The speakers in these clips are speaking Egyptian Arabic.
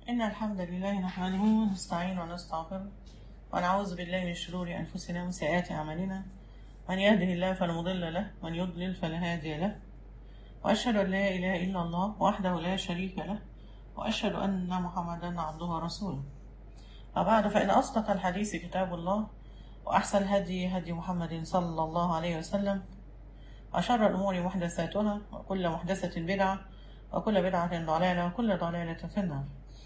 إن الحمد لله نحمده ونستعين ونستغفره ونعوذ بالله من شرور أنفسنا ومن سيئات أعمالنا من يهده الله فلا مضل له من يضلل فلا هادي له وأشهد أن لا إله إلا الله وحده لا شريك له وأشهد أن محمدا عبده ورسوله وبعد فإن أصدق الحديث كتاب الله وأحسن الهدي هدي محمد صلى الله عليه وسلم وشر الأمور محدثاتها وكل محدثة بدعة وكل بدعة ضلالة وكل ضلالة في النار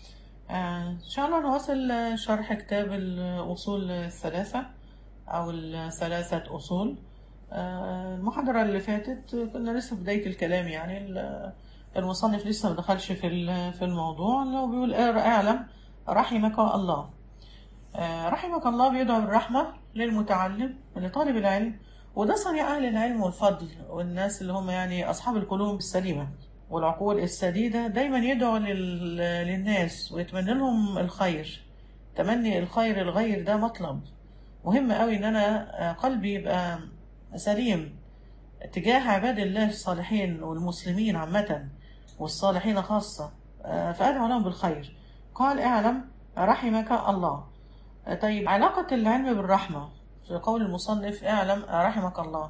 آه، إن شاء الله نواصل شرح كتاب الأصول الثلاثة أو الثلاثة أصول آه، المحاضرة اللي فاتت كنا لسه في بداية الكلام يعني ال- المصنف لسه ما دخلش في ال- في الموضوع اللي هو بيقول اعلم رحمك الله آه، رحمك الله بيدعو بالرحمة للمتعلم ولطالب العلم وده صنيع أهل العلم والفضل والناس اللي هم يعني أصحاب القلوب السليمة والعقول السديدة دايما يدعو لل... للناس ويتمنى لهم الخير تمني الخير الغير ده مطلب مهم قوي ان انا آه، قلبي يبقى سليم تجاه عباد الله الصالحين والمسلمين عامة والصالحين خاصة آه، فأدعو لهم بالخير قال اعلم رحمك الله آه، طيب علاقة العلم بالرحمة في قول المصنف اعلم رحمك الله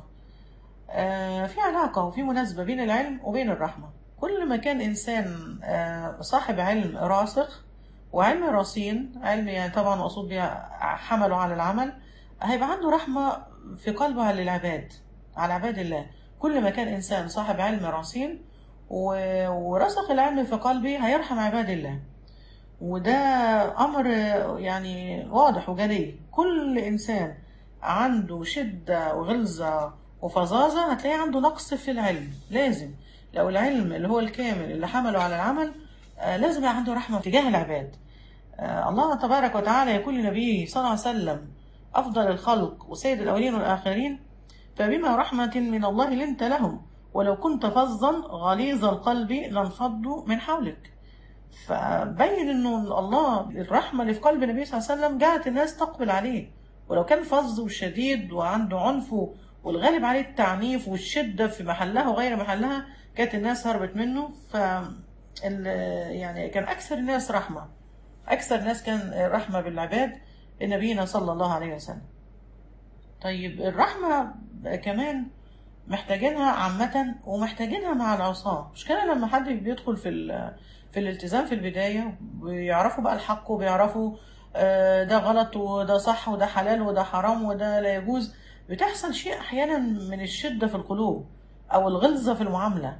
آه، في علاقة وفي مناسبة بين العلم وبين الرحمة كل ما كان إنسان آه، صاحب علم راسخ وعلم رصين علم يعني طبعا مقصود بها حمله على العمل هيبقى عنده رحمة في قلبه على العباد على عباد الله كل ما كان إنسان صاحب علم رصين و- ورسخ العلم في قلبه هيرحم عباد الله وده أمر يعني واضح وجلي كل إنسان عنده شدة وغلظة وفظاظة هتلاقيه عنده نقص في العلم لازم لو العلم اللي هو الكامل اللي حمله على العمل آه، لازم يبقى عنده رحمة تجاه العباد آه، الله تبارك وتعالى يقول لنبيه صلى الله عليه وسلم أفضل الخلق وسيد الأولين والآخرين فبما رحمة من الله لنت لهم ولو كنت فظا غليظ القلب لانفضوا من حولك فبين انه الله الرحمه اللي في قلب النبي صلى الله عليه وسلم جعلت الناس تقبل عليه ولو كان فظ وشديد وعنده عنف والغالب عليه التعنيف والشده في محلها وغير محلها كانت الناس هربت منه ف ال- يعني كان اكثر الناس رحمه اكثر الناس كان رحمه بالعباد نبينا صلى الله عليه وسلم طيب الرحمه كمان محتاجينها عامة ومحتاجينها مع العصاة مش كده لما حد بيدخل في ال- في الالتزام في البداية ويعرفوا بقى الحق وبيعرفوا آه، ده غلط وده صح وده حلال وده حرام وده لا يجوز بتحصل شيء أحيانا من الشدة في القلوب أو الغلظة في المعاملة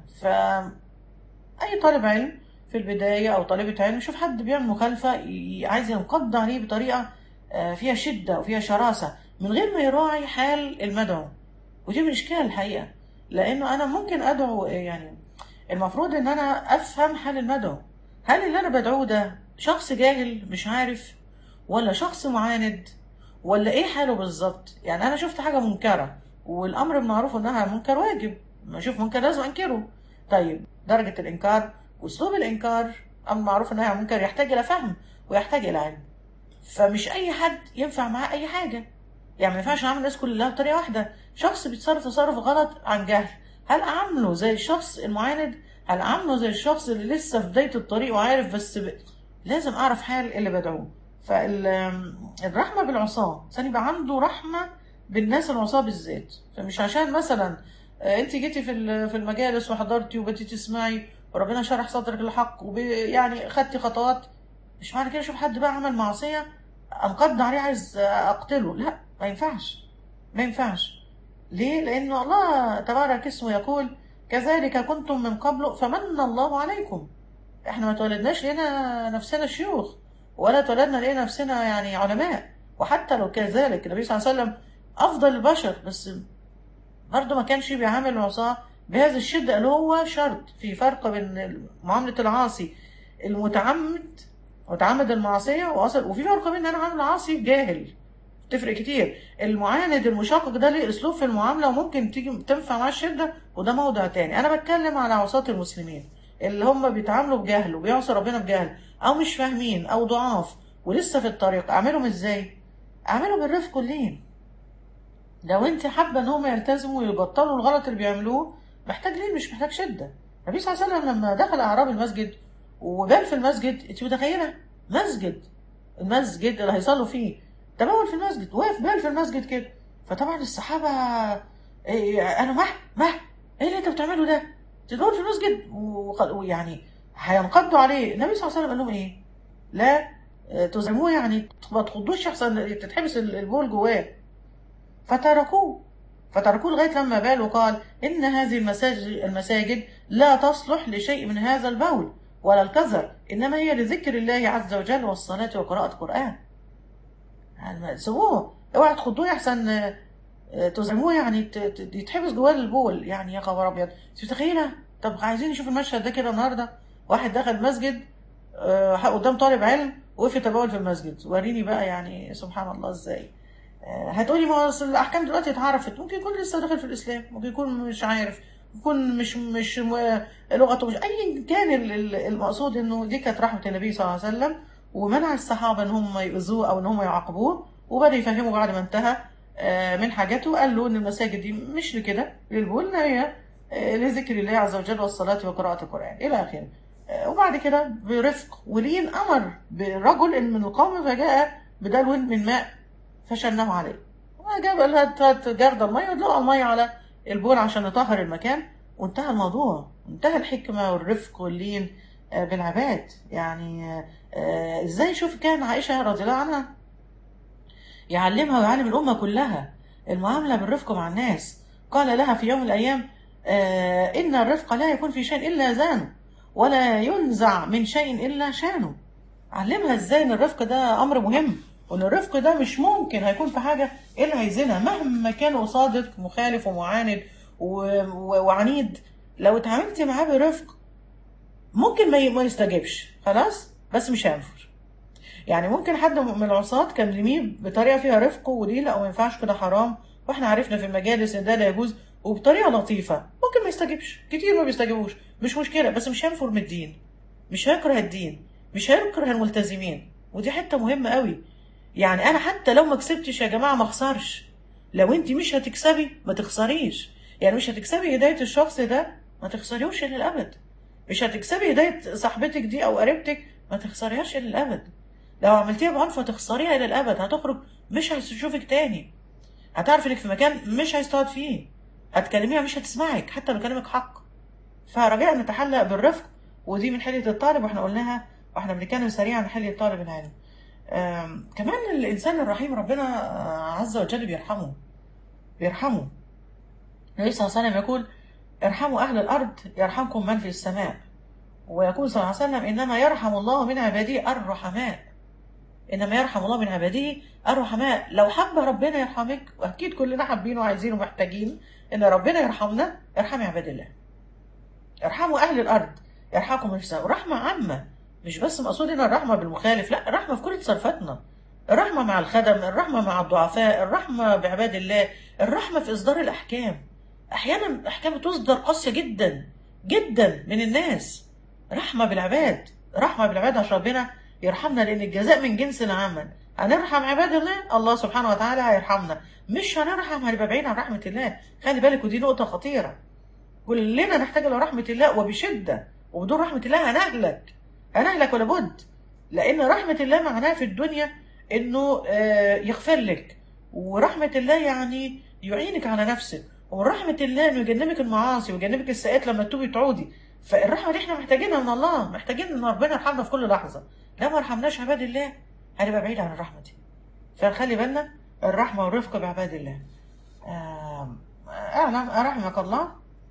فأي طالب علم في البداية أو طالبة علم يشوف حد بيعمل مخالفة ي- عايز ينقض عليه بطريقة آه، فيها شدة وفيها شراسة من غير ما يراعي حال المدعو ودي من اشكال الحقيقه لانه انا ممكن ادعو يعني المفروض ان انا افهم حال المدعو هل اللي انا بدعوه ده شخص جاهل مش عارف ولا شخص معاند ولا ايه حاله بالظبط يعني انا شفت حاجه منكره والامر بالمعروف انها منكر واجب ما اشوف منكر لازم انكره طيب درجه الانكار واسلوب الانكار امر معروف انها منكر يحتاج الى فهم ويحتاج الى علم فمش اي حد ينفع معاه اي حاجه يعني ما ينفعش اعمل الناس كلها بطريقه واحده شخص بيتصرف تصرف غلط عن جهل هل اعامله زي الشخص المعاند هل اعامله زي الشخص اللي لسه في بدايه الطريق وعارف بس ب... لازم اعرف حال اللي بدعوه فالرحمه بالعصاه عشان يبقى عنده رحمه بالناس العصاه بالذات فمش عشان مثلا آه، انت جيتي في ال- في المجالس وحضرتي وبديتي تسمعي وربنا شرح صدرك للحق وب... يعني خدتي خطوات مش معنى كده اشوف حد بقى عمل معصيه انقض عليه عايز اقتله لا ما ينفعش ما ينفعش ليه لأن الله تبارك اسمه يقول كذلك كنتم من قبل فمن الله عليكم احنا ما تولدناش لنا نفسنا شيوخ ولا تولدنا لنا نفسنا يعني علماء وحتى لو كذلك النبي صلى الله عليه وسلم أفضل البشر بس برضه ما كانش بيعامل العصاة بهذه الشدة اللي هو شرط في فرق بين معاملة العاصي المتعمد متعمد المعصية وأصل وفي فرق بين ان انا عامل عاصي جاهل تفرق كتير المعاند المشقق ده ليه اسلوب في المعامله وممكن تيجي تنفع معاه الشده وده موضوع تاني انا بتكلم على عصاة المسلمين اللي هم بيتعاملوا بجهل وبيعصوا ربنا بجهل او مش فاهمين او ضعاف ولسه في الطريق اعملهم ازاي اعملهم بالرفق واللين لو انت حابه ان هم يلتزموا ويبطلوا الغلط اللي بيعملوه محتاج لين مش محتاج شده النبي صلى الله عليه وسلم لما دخل اعراب المسجد وبال في المسجد انت متخيله مسجد المسجد اللي هيصلوا فيه تبول في المسجد واقف بال في المسجد كده فطبعا الصحابه إيه انا مه مه ايه اللي انت بتعمله ده؟ تدور في المسجد وخ- ويعني هينقضوا عليه النبي صلى الله عليه وسلم قال لهم ايه؟ لا آه، تزعموه يعني ما تخضوش يحصل تتحبس البول جواه فتركوه فتركوه لغايه لما بال وقال ان هذه المساجد المساجد لا تصلح لشيء من هذا البول ولا الكذر انما هي لذكر الله عز وجل والصلاه وقراءه القران يعني سيبوه اوعى تخضوه احسن آه، آه، تزعموه يعني ت- ت- يتحبس جواه البول يعني يا خبر ابيض انت متخيله طب عايزين نشوف المشهد ده كده النهارده واحد دخل مسجد آه، قدام طالب علم وقف يتبول في المسجد وريني بقى يعني سبحان الله ازاي آه، هتقولي ما هو أصل الاحكام دلوقتي اتعرفت ممكن يكون لسه داخل في الاسلام ممكن يكون مش عارف يكون مش مش م- لغته مش ايا كان ال- ال- المقصود انه دي كانت رحمه النبي صلى الله عليه وسلم ومنع الصحابه ان هم يؤذوه او ان هم يعاقبوه وبدا يفهمه بعد ما انتهى آه، من حاجته قال له ان المساجد دي مش لكده للبول إن هي آه، لذكر الله عز وجل والصلاه وقراءه القران الى اخره آه، وبعد كده برفق ولين امر برجل إن من القوم فجاء بدلو من ماء فشنه عليه جاب لها تلات جرد الميه ودلقوا الميه على البول عشان يطهر المكان وانتهى الموضوع انتهى الحكمه والرفق واللين آه، بالعباد يعني آه، آه، ازاي شوف كان عائشه رضي الله عنها يعلمها ويعلم الامه كلها المعامله بالرفق مع الناس قال لها في يوم من الايام آه، ان الرفق لا يكون في شيء الا زانه ولا ينزع من شيء الا شانه علمها ازاي ان الرفق ده امر مهم وان الرفق ده مش ممكن هيكون في حاجه الا هيزنها مهما كان قصادك مخالف ومعاند و- و- وعنيد لو اتعاملت معاه برفق ممكن ما ي- ما يستجيبش خلاص بس مش هينفر يعني ممكن حد من العصاة كان رميه بطريقه فيها رفق ودي لا وما ينفعش كده حرام واحنا عرفنا في المجالس ان ده لا يجوز وبطريقه لطيفه ممكن ما يستجيبش كتير ما بيستجيبوش مش مشكله بس مش هينفر من الدين مش هيكره الدين مش هيكره الملتزمين ودي حته مهمه قوي يعني انا حتى لو ما كسبتش يا جماعه ما اخسرش لو انت مش هتكسبي ما تخسريش يعني مش هتكسبي هدايه الشخص ده ما تخسريوش الى الابد مش هتكسبي هدايه صاحبتك دي او قريبتك ما تخسريهاش الى الابد لو عملتيها بعنف هتخسريها الى الابد هتخرج مش هتشوفك تاني هتعرف انك في مكان مش عايز تقعد فيه هتكلميها مش هتسمعك حتى لو كلامك حق فرجاء نتحلى بالرفق ودي من حلية الطالب واحنا قلناها واحنا بنتكلم سريعا عن حلية طالب العلم آم، كمان الانسان الرحيم ربنا آه، عز وجل بيرحمه بيرحمه النبي صلى الله عليه وسلم يقول ارحموا اهل الارض يرحمكم من في السماء ويقول صلى الله عليه وسلم انما يرحم الله من عباده الرحماء انما يرحم الله من عباده الرحماء لو حب ربنا يرحمك واكيد كلنا حابين وعايزين ومحتاجين ان ربنا يرحمنا ارحمي عباد الله ارحموا اهل الارض يرحمكم من في السماء ورحمه عامه مش بس مقصود هنا الرحمه بالمخالف لا الرحمه في كل تصرفاتنا الرحمه مع الخدم الرحمه مع الضعفاء الرحمه بعباد الله الرحمه في اصدار الاحكام احيانا الاحكام تصدر قاسيه جدا جدا من الناس رحمه بالعباد رحمه بالعباد عشان ربنا يرحمنا لان الجزاء من جنس العمل هنرحم عباد الله الله سبحانه وتعالى هيرحمنا مش هنرحم هنبقى بعيد عن رحمه الله خلي بالك ودي نقطه خطيره كلنا نحتاج الى رحمه الله وبشده وبدون رحمه الله هنهلك هنهلك ولا بد لان رحمه الله معناها في الدنيا انه آه، يغفر لك ورحمه الله يعني يعينك على نفسك ومن رحمه الله انه يجنبك المعاصي ويجنبك السيئات لما تتوبي تعودي فالرحمه دي احنا محتاجينها من الله محتاجين ان ربنا يرحمنا في كل لحظه لو ما رحمناش عباد الله هنبقى بعيد عن الرحمه دي فنخلي بالنا الرحمه والرفق بعباد الله آم، اعلم رحمك الله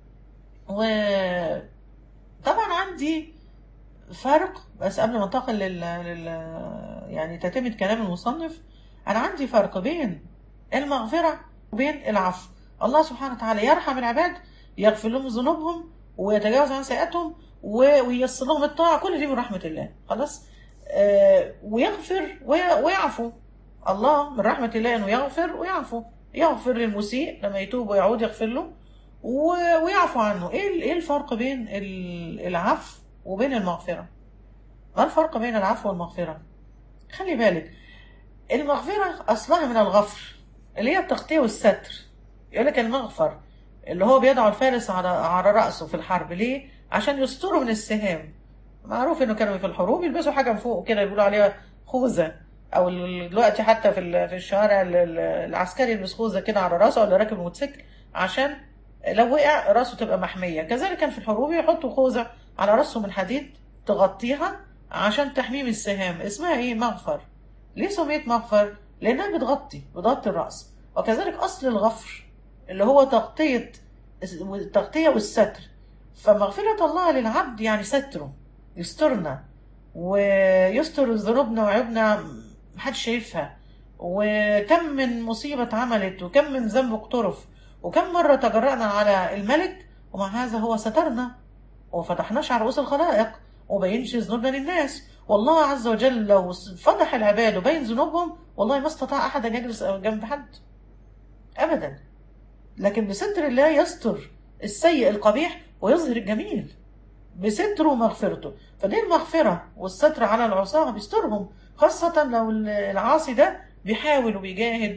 وطبعا عندي فرق بس قبل ما انتقل لل... لل... يعني تتمة كلام المصنف أنا عندي فرق بين المغفرة وبين العفو الله سبحانه وتعالى يرحم العباد يغفر لهم ذنوبهم ويتجاوز عن سيئاتهم و- وييسر لهم الطاعة كل دي من رحمة الله خلاص آه ويغفر وي- ويعفو الله من رحمة الله إنه يغفر ويعفو يغفر للمسيء لما يتوب ويعود يغفر له و- ويعفو عنه ايه ال- ايه الفرق بين ال- العفو وبين المغفرة ما الفرق بين العفو والمغفرة خلي بالك المغفرة أصلها من الغفر اللي هي التغطية والستر يقول لك المغفر اللي هو بيضع الفارس على على رأسه في الحرب ليه؟ عشان يستره من السهام معروف انه كانوا في الحروب يلبسوا حاجه من فوق كده يقولوا عليها خوذه او ال- دلوقتي حتى في ال- في الشوارع ال- ال- العسكري يلبس خوذه كده على راسه ولا راكب موتوسيكل عشان لو وقع راسه تبقى محميه كذلك كان في الحروب يحطوا خوذه على راسهم الحديد تغطيها عشان تحميه من السهام اسمها ايه مغفر ليه سميت مغفر لانها بتغطي بتغطي الراس وكذلك اصل الغفر اللي هو تغطيه التغطيه والستر فمغفره الله للعبد يعني ستره يسترنا ويستر ذنوبنا وعيوبنا محدش شايفها وكم من مصيبة اتعملت وكم من ذنب اقترف وكم مرة تجرأنا على الملك ومع هذا هو سترنا وفتحناش على رؤوس الخلائق وبينش ذنوبنا للناس والله عز وجل لو فضح العباد وبين ذنوبهم والله ما استطاع أحد أن يجلس جنب حد أبدا لكن بستر الله يستر السيء القبيح ويظهر الجميل بستره ومغفرته فدي المغفرة والستر على العصاة بيسترهم خاصة لو العاصي ده بيحاول وبيجاهد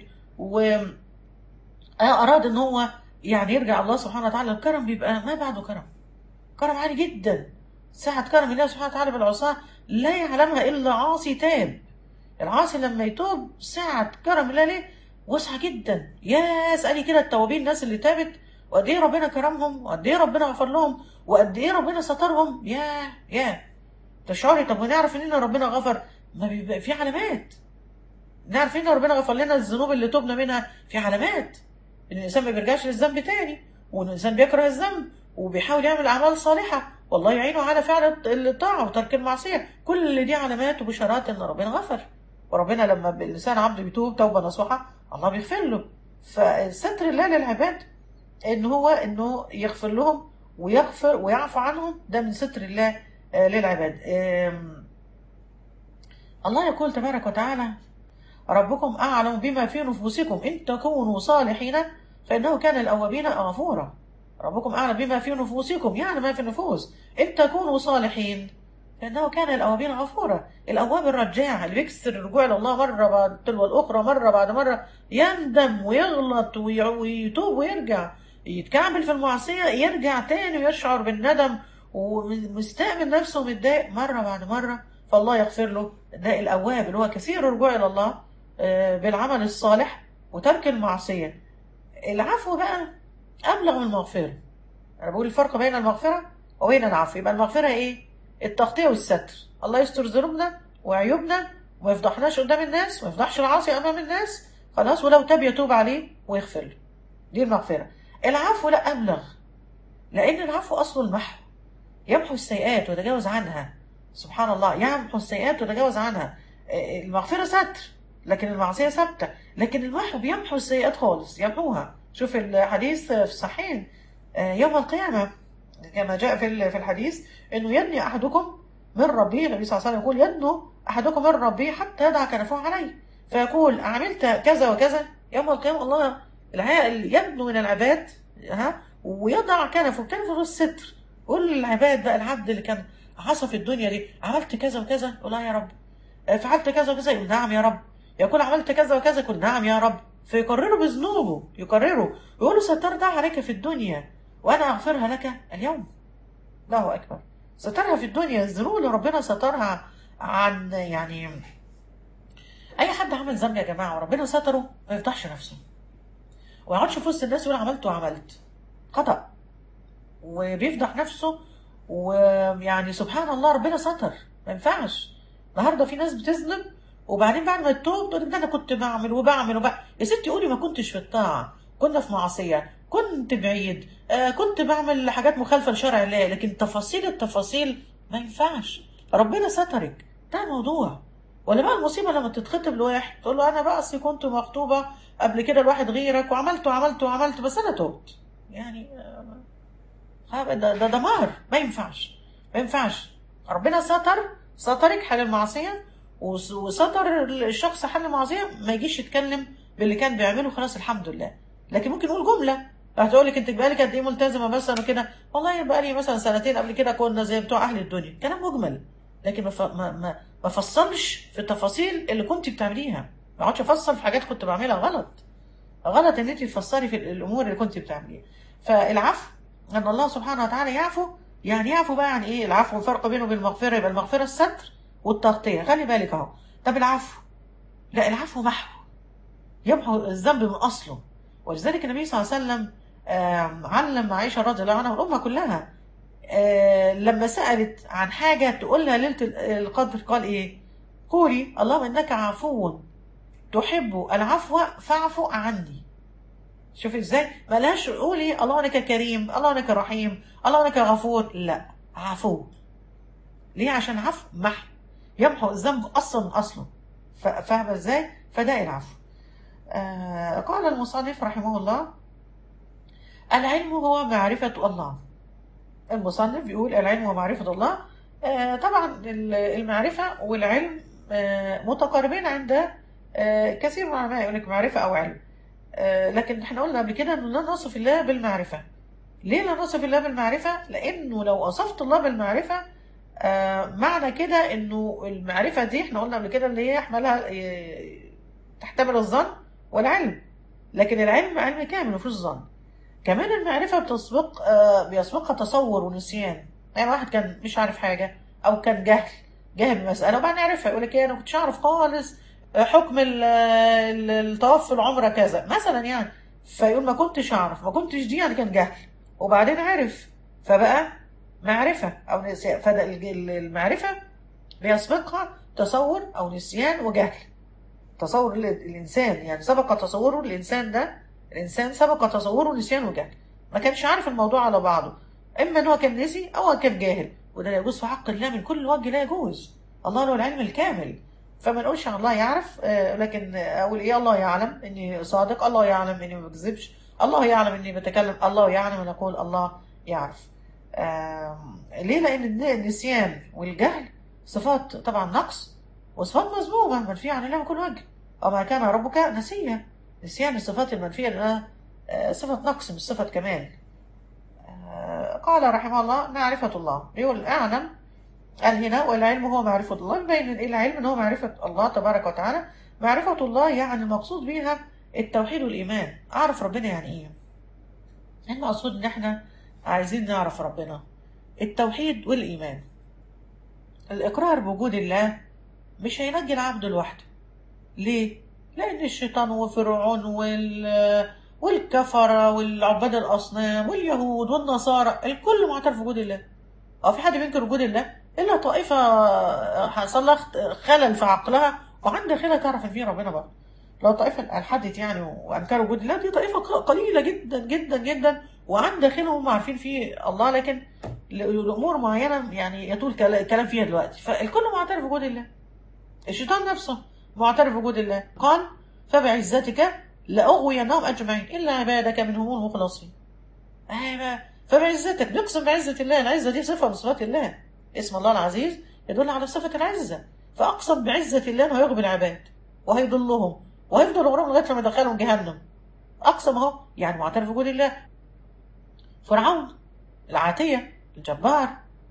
وأراد إن هو يعني يرجع الله سبحانه وتعالى الكرم بيبقى ما بعده كرم كرم عالي جدا ساعة كرم الله سبحانه وتعالى بالعصاة لا يعلمها إلا عاصي تاب العاصي لما يتوب ساعة كرم الله ليه واسعة جدا يا اسألي كده التوابين الناس اللي تابت وقد ايه ربنا كرمهم وقد ايه ربنا غفر لهم وقد ايه ربنا سترهم يا يا تشعري طب ونعرف ان ربنا غفر ما بيبقى في علامات نعرف ان ربنا غفر لنا الذنوب اللي تبنا منها في علامات ان الانسان ما بيرجعش للذنب تاني وان الانسان بيكره الذنب وبيحاول يعمل اعمال صالحه والله يعينه على فعل الطاعه وترك المعصيه كل دي علامات وبشارات ان ربنا غفر وربنا لما الانسان عبد بيتوب توبه نصوحه الله بيغفر له فستر الله للعباد ان هو انه يغفر لهم ويغفر ويعفو عنهم ده من ستر الله للعباد الله يقول تبارك وتعالى ربكم أعلم بما في نفوسكم إن تكونوا صالحين فإنه كان الأوابين غفورا ربكم أعلم بما في نفوسكم يعني ما في النفوس إن تكونوا صالحين فإنه كان الأوابين غفورا الأواب الرجاع اللي بيكسر الرجوع إلى الله مرة بعد تلو الأخرى مرة بعد مرة يندم ويغلط ويتوب ويرجع يتكعبل في المعصية يرجع تاني ويشعر بالندم ومستأمن نفسه ومتضايق مرة بعد مرة فالله يغفر له ده الأواب اللي هو كثير الرجوع إلى الله بالعمل الصالح وترك المعصية العفو بقى أبلغ من المغفرة أنا بقول الفرق بين المغفرة وبين العفو يبقى المغفرة إيه؟ التغطية والستر الله يستر ذنوبنا وعيوبنا وما يفضحناش قدام الناس وما يفضحش العاصي أمام الناس خلاص ولو تاب يتوب عليه ويغفر له دي المغفرة العفو لا أبلغ لأن العفو أصله المحو يمحو السيئات ويتجاوز عنها سبحان الله يمحو السيئات ويتجاوز عنها المغفرة ستر لكن المعصية ثابتة لكن المحو بيمحو السيئات خالص يمحوها شوف الحديث في الصحيح يوم القيامة كما جاء في في الحديث انه يدني احدكم من ربه النبي صلى الله عليه وسلم يقول يدنو احدكم من ربه حتى يضع كنفه عليه فيقول عملت كذا وكذا يوم القيامة الله يدنو من العباد ها ويضع كنفه كنفه الستر قول للعباد بقى العبد اللي كان عصى في الدنيا دي عملت كذا وكذا يقول لا يا رب فعلت كذا وكذا يقول نعم يا رب يقول عملت كذا وكذا يقول نعم يا رب فيقرروا بذنوبه يقرروا يقولوا سترضى عليك في الدنيا وانا اغفرها لك اليوم الله اكبر سترها في الدنيا الذنوب اللي ربنا سترها عن يعني اي حد عمل ذنب يا جماعه وربنا ستره ما يفضحش نفسه وما يقعدش في وسط الناس يقول عملت وعملت خطا وبيفضح نفسه ويعني سبحان الله ربنا ستر ما ينفعش النهارده في ناس بتذنب وبعدين بعد ما تتوب تقول ده انا كنت بعمل وبعمل وبعمل يا ستي قولي ما كنتش في الطاعه كنا في معصيه كنت بعيد آه كنت بعمل حاجات مخالفه لشرع الله لكن تفاصيل التفاصيل ما ينفعش ربنا سترك ده موضوع ولا بقى المصيبه لما تتخطب لواحد تقول له انا بقى اصلي كنت مخطوبه قبل كده لواحد غيرك وعملت وعملت وعملت بس انا تبت يعني آه ده ده دمار ما ينفعش ما ينفعش ربنا ستر سترك حال المعصيه وستر الشخص حل المعصيه ما يجيش يتكلم باللي كان بيعمله خلاص الحمد لله لكن ممكن نقول جمله هتقول لك انت بقالك قد ايه ملتزمه مثلا وكده والله بقى لي مثلا سنتين قبل كده كنا زي بتوع اهل الدنيا كلام مجمل لكن ما ما ما, ما فصلش في التفاصيل اللي كنت بتعمليها ما اقعدش افصل في حاجات كنت بعملها غلط غلط ان انت تفسري في الامور اللي كنت بتعمليها فالعفو ان الله سبحانه وتعالى يعفو يعني يعفو بقى عن ايه العفو الفرق بينه وبين المغفره يبقى المغفره الستر والتغطيه خلي بالك اهو طب العفو لا العفو محو يمحو الذنب من اصله ولذلك النبي صلى الله عليه وسلم آم، علم عائشه رضي الله عنها والامه كلها آه، لما سالت عن حاجه تقول لها ليله القدر قال ايه؟ قولي اللهم انك عفو تحب العفو فاعفو عني شوف ازاي ملاش قولي الله انك كريم الله انك رحيم الله انك غفور لا عفو ليه عشان عفو محو يمحو الذنب اصلا من اصله ف- فاهمه ازاي فده العفو آه قال المصنف رحمه الله العلم هو معرفة الله المصنف بيقول العلم هو معرفة الله آه طبعا ال- المعرفة والعلم آه متقاربين عند آه كثير من العلماء يقول لك معرفة أو علم آه لكن احنا قلنا قبل كده انه لا نصف الله بالمعرفة ليه لا نصف الله بالمعرفة؟ لأنه لو وصفت الله بالمعرفة آه معنى كده انه المعرفة دي احنا قلنا قبل كده اللي هي يحملها آه، تحتمل الظن والعلم لكن العلم علم كامل مفيش ظن كمان المعرفة بتسبق آه بيسبقها تصور ونسيان يعني واحد كان مش عارف حاجة أو كان جهل جاهل بمسألة وبعدين عرفها يقول لك ايه أنا ما كنتش أعرف خالص آه، حكم ال- ال- الطواف في العمرة كذا مثلا يعني فيقول ما كنتش أعرف ما كنتش دي يعني كان جهل وبعدين عرف فبقى معرفة أو نسيان فالمعرفة بيسبقها تصور أو نسيان وجهل تصور ال- الإنسان يعني سبق تصوره الإنسان ده الإنسان سبق تصوره نسيان وجهل ما كانش عارف الموضوع على بعضه إما إن هو كان نسي أو هو كان جاهل وده لا يجوز في حق الله من كل وجه لا يجوز الله له العلم الكامل فما نقولش عن الله يعرف آه، لكن اقول ايه الله يعلم اني صادق الله يعلم اني ما بكذبش الله يعلم اني بتكلم الله يعلم ان اقول الله يعرف آم، ليه لان الن- النسيان والجهل صفات طبعا نقص وصفات مذمومه منفيه عن الله من كل وجه وما كان ربك نسيا نسيان الصفات المنفيه لانها آه، صفه نقص مش صفه كمال آه، قال رحمه الله معرفه الله يقول اعلم الهنا والعلم هو معرفة الله يبين إن العلم إن هو معرفة الله تبارك وتعالى معرفة الله يعني المقصود بيها التوحيد والإيمان أعرف ربنا يعني إيه المقصود إن إحنا عايزين نعرف ربنا التوحيد والإيمان الإقرار بوجود الله مش هينجي العبد لوحده ليه؟ لأن الشيطان وفرعون وال والكفرة والعباد الأصنام واليهود والنصارى الكل معترف بوجود الله أو في حد بينكر وجود الله إلا طائفة حصل لها خلل في عقلها وعندها خلل تعرف إن في ربنا بقى لو طائفة ألحدت يعني وأنكروا وجود الله دي طائفة قليلة جدا جدا جدا وعندها خلل هم عارفين فيه الله لكن لأمور معينة يعني يطول كلا- الكلام فيها دلوقتي فالكل معترف بوجود الله الشيطان نفسه معترف بوجود الله قال فبعزتك لأغوينهم أجمعين إلا عبادك منهم المخلصين أيوة فبعزتك نقسم بعزة الله العزة دي صفة من صفات الله اسم الله العزيز يدل على صفة العزة فأقسم بعزة الله أنه هيغبي العباد وهيضلهم وهيفضل وراهم لغاية لما يدخلهم جهنم أقسم أهو يعني معترف بوجود الله فرعون العاتية الجبار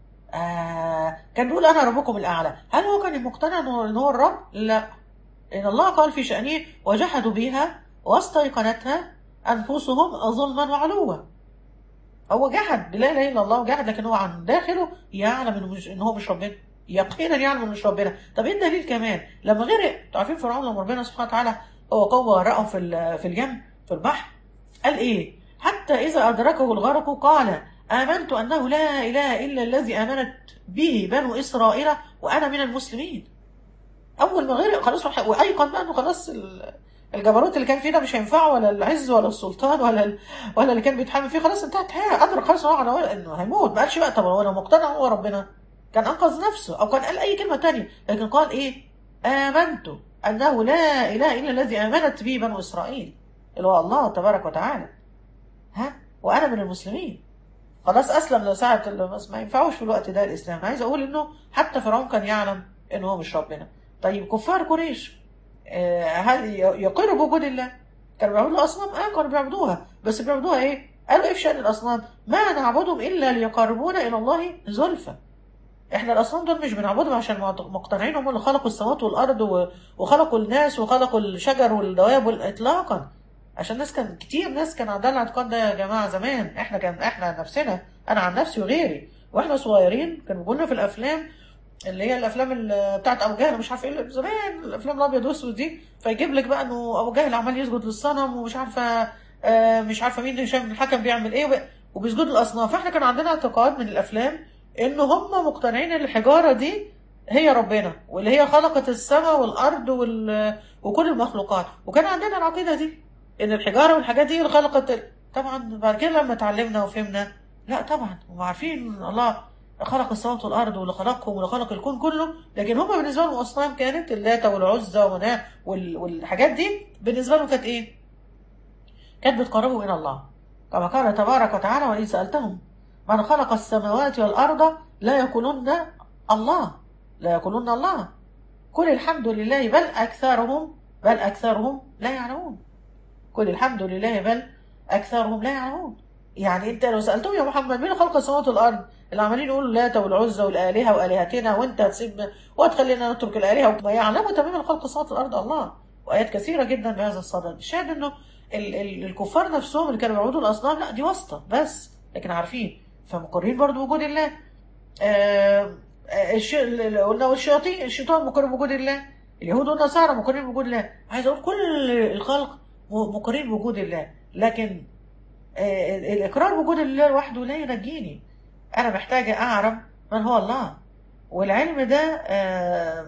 آه كان بيقول أنا ربكم الأعلى هل هو كان مقتنع أنه إن هو الرب؟ لا إن الله قال في شأنه وجحدوا بها واستيقنتها أنفسهم ظلما وعلوا هو جحد بلا اله الا الله وجحد لكن هو عن داخله يعلم انه مش ان هو مش ربنا يقينا يعلم انه مش ربنا طب ايه الدليل كمان لما غرق انتوا عارفين فرعون لما ربنا سبحانه وتعالى هو قوم غرقهم في ال- في اليم في البحر قال ايه حتى اذا ادركه الغرق قال امنت انه لا اله الا الذي امنت به بنو اسرائيل وانا من المسلمين اول ما غرق خلاص وح- وايقن بقى انه خلاص ال- الجبروت اللي كان فيه ده مش هينفعه ولا العز ولا السلطان ولا ال... ولا اللي كان بيتحمل فيه خلاص انتهت حياة ادرك خلاص إن هو على انه هيموت ما قالش بقى طب هو لو مقتنع هو ربنا كان انقذ نفسه او كان قال اي كلمه تانية لكن قال ايه امنت انه لا اله الا الذي امنت به بنو اسرائيل اللي هو الله تبارك وتعالى ها وانا من المسلمين خلاص اسلم لساعة ال- بس ما ينفعوش في الوقت ده الاسلام عايز اقول انه حتى فرعون كان يعلم ان هو مش ربنا طيب كفار قريش آه، هل ي- يقروا بوجود الله كانوا بيعبدوا اصنام اه كانوا بيعبدوها بس بيعبدوها ايه قالوا ايه في شان الاصنام ما نعبدهم الا ليقربونا الى الله زلفى احنا الاصنام دول مش بنعبدهم عشان معت- مقتنعين هم اللي خلقوا السماوات والارض و- وخلقوا الناس وخلقوا الشجر والدواب وال- اطلاقا عشان ناس كان كتير ناس كان عندها الاعتقاد ده يا جماعه زمان احنا كان احنا نفسنا انا عن نفسي وغيري واحنا صغيرين كانوا بيقولوا لنا في الافلام اللي هي الافلام اللي بتاعت ابو جهل مش عارفه ايه زمان الافلام الابيض والاسود دي فيجيب لك بقى انه ابو جهل عمال يسجد للصنم ومش عارفه آه، مش عارفه مين هشام الحكم بيعمل ايه وب- وبيسجدوا الاصنام فاحنا كان عندنا اعتقاد من الافلام ان هم مقتنعين ان الحجاره دي هي ربنا واللي هي خلقت السماء والارض وال... وكل المخلوقات وكان عندنا العقيده دي ان الحجاره والحاجات دي اللي خلقت ال- طبعا بعد كده لما اتعلمنا وفهمنا لا طبعا هم عارفين ان الله خلق السماوات والارض واللي خلقهم واللي خلق الكون كله لكن هم بالنسبه لهم اصنام كانت اللات والعزى ومناه وال... والحاجات دي بالنسبه لهم كانت ايه؟ كانت بتقربهم الى الله كما قال تبارك وتعالى وإن سألتهم من خلق السماوات والأرض لا يقولون الله لا يقولون الله قل الحمد لله بل أكثرهم بل أكثرهم لا يعلمون قل الحمد لله بل أكثرهم لا يعلمون يعني أنت لو سألتهم يا محمد مين خلق السماوات والأرض اللي عمالين يقولوا اللات والعزى والآلهة وآلهتنا وأنت هتسيب وتخلينا نترك الآلهة وما يعلموا تماما خلق السماوات والأرض الله وآيات كثيرة جدا بهذا الصدد الشاهد إنه ال- ال- الكفار نفسهم اللي كانوا بيعبدوا الأصنام لا دي واسطة بس لكن عارفين فمقرين برضو بوجود الله آه، آه، الش... ال- ال- قلنا والشياطين الشيطان مقر بوجود الله اليهود والنصارى مقرين بوجود الله عايز اقول كل الخلق م- مقرين بوجود الله لكن آه، ال- الاقرار بوجود الله لوحده لا ينجيني انا محتاجه اعرف من هو الله والعلم ده آه،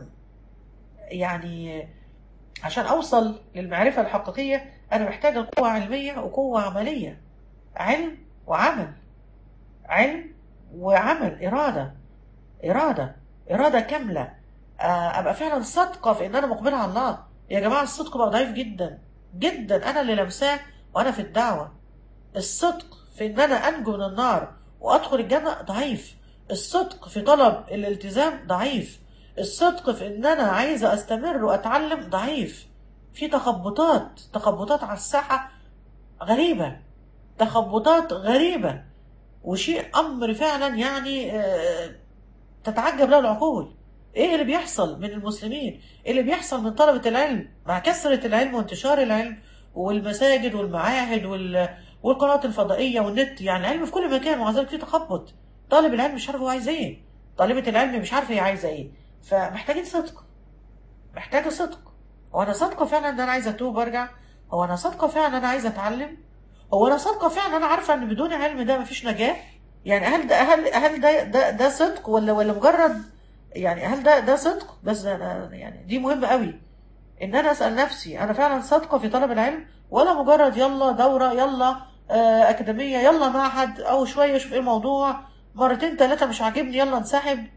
يعني عشان اوصل للمعرفه الحقيقيه انا محتاجه قوه علميه وقوه عمليه علم وعمل علم وعمل اراده إرادة إرادة كاملة آه، أبقى فعلا صادقة في إن أنا مقبلة على الله يا جماعة الصدق بقى ضعيف جدا جدا أنا اللي لمساه وأنا في الدعوة الصدق في إن أنا أنجو من النار وأدخل الجنة ضعيف الصدق في طلب الالتزام ضعيف الصدق في إن أنا عايزة أستمر وأتعلم ضعيف في تخبطات تخبطات على الساحة غريبة تخبطات غريبة وشيء أمر فعلا يعني آه، تتعجب له العقول ايه اللي بيحصل من المسلمين ايه اللي بيحصل من طلبة العلم مع كثرة العلم وانتشار العلم والمساجد والمعاهد وال... والقنوات الفضائية والنت يعني العلم في كل مكان ومع ذلك في تخبط طالب العلم مش عارف هو عايز ايه طالبة العلم مش عارفة هي عايزة ايه فمحتاجين صدق محتاجة صدق هو انا صادقة فعلا ان انا عايزة اتوب وارجع هو انا صادقة فعلا ان انا عايزة اتعلم هو انا صادقة فعلا انا عارفة ان بدون علم ده مفيش نجاة يعني هل ده هل هل ده ده, ده صدق ولا ولا مجرد يعني هل ده ده صدق بس ده ده- يعني دي مهمة قوي ان انا اسال نفسي انا فعلا صادقة في طلب العلم ولا مجرد يلا دورة يلا آه، اكاديمية يلا معهد او شوية اشوف ايه الموضوع مرتين ثلاثة مش عاجبني يلا انسحب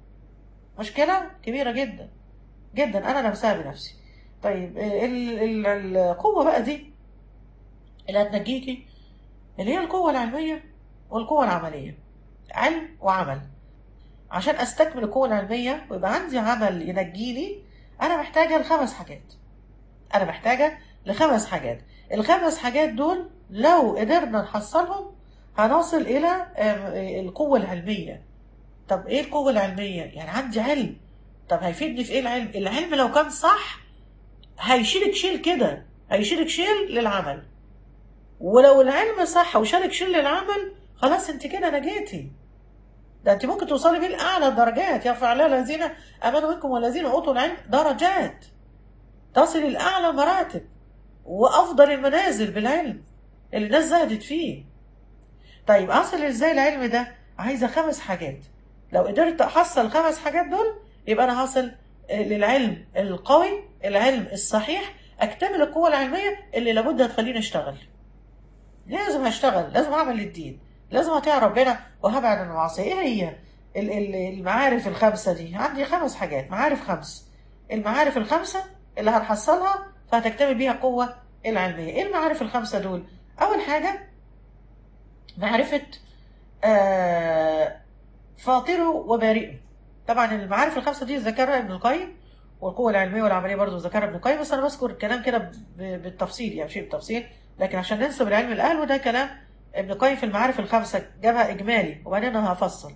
مشكلة كبيرة جدا جدا انا لمسها بنفسي طيب آه، ال- ال- القوة بقى دي اللي هتنجيكي اللي هي القوة العلمية والقوة العملية علم وعمل عشان استكمل القوة العلمية ويبقى عندي عمل ينجيني انا محتاجة لخمس حاجات انا محتاجة لخمس حاجات الخمس حاجات دول لو قدرنا نحصلهم هنصل الى آم، القوة العلمية طب ايه القوة العلمية يعني عندي علم طب هيفيدني في ايه العلم العلم لو كان صح هيشيلك شيل كده هيشيلك شيل للعمل ولو العلم صح وشالك شيل للعمل خلاص انت كده نجيتي ده انت ممكن توصلي بيه لاعلى الدرجات يرفع الله الذين امنوا منكم والذين اوتوا العلم درجات تصل لاعلى المراتب وافضل المنازل بالعلم اللي الناس زهدت فيه طيب اصل ازاي العلم ده عايزه خمس حاجات لو قدرت احصل الخمس حاجات دول يبقى انا هصل للعلم القوي العلم الصحيح اكتمل القوه العلميه اللي لابد هتخليني اشتغل لازم هشتغل لازم اعمل للدين لازم اطيع ربنا وهبعد عن المعاصي ايه هي ال- ال- المعارف الخمسه دي عندي خمس حاجات معارف خمس المعارف الخمسه اللي هنحصلها فهتكتمل بيها القوه العلميه ايه المعارف الخمسه دول اول حاجه معرفه آه فاطره وبارئه طبعا المعارف الخمسه دي ذكرها ابن القيم والقوه العلميه والعمليه برضه ذكرها ابن القيم بس انا بذكر الكلام كده ب- بالتفصيل يعني شيء بالتفصيل لكن عشان ننسب العلم الاهل وده كلام ابن القيم في المعارف الخمسه جابها اجمالي وبعدين انا هفصل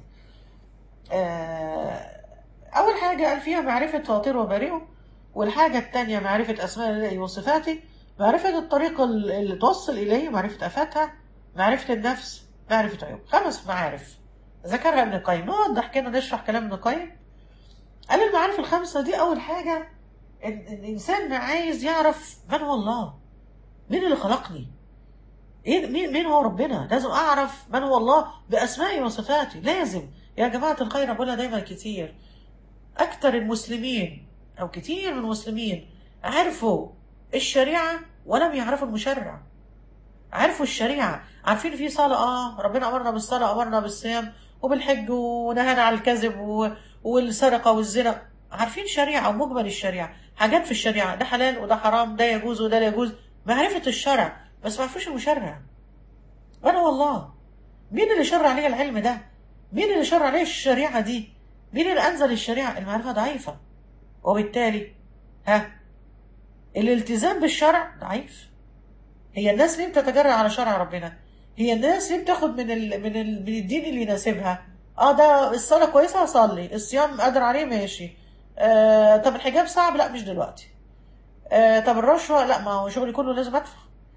آه، اول حاجه قال فيها معرفه فاطره وبارئه والحاجه الثانيه معرفه اسماء الله وصفاته معرفه الطريق ال- اللي توصل اليه معرفه افاتها معرفه النفس معرفه عيوب خمس معارف ذكرها ابن القيم نوضح كده نشرح كلام ابن القيم قال المعارف الخمسة دي أول حاجة إن إن الإنسان عايز يعرف من هو الله مين اللي خلقني إيه مين, مين هو ربنا لازم أعرف من هو الله بأسمائه وصفاته لازم يا جماعة الخير بقولها دايما كتير أكثر المسلمين أو كتير من المسلمين عرفوا الشريعة ولم يعرفوا المشرع عرفوا الشريعة عارفين في صلاة اه ربنا أمرنا بالصلاة أمرنا بالصيام وبالحج ونهانا عن الكذب و... والسرقة والزنا عارفين شريعة ومجمل الشريعة حاجات في الشريعة ده حلال وده حرام ده يجوز وده لا يجوز معرفة الشرع بس ما عرفوش المشرع من هو الله مين اللي شرع عليه العلم ده مين اللي شرع عليه الشريعة دي مين اللي أنزل الشريعة المعرفة ضعيفة وبالتالي ها الالتزام بالشرع ضعيف هي الناس ليه بتتجرأ على شرع ربنا هي الناس ليه بتاخد من ال... من ال... من الدين اللي يناسبها اه ده الصلاة كويسة هصلي الصيام قادر عليه ماشي آه طب الحجاب صعب لا مش دلوقتي آه طب الرشوة لا ما هو شغلي كله لازم ادفع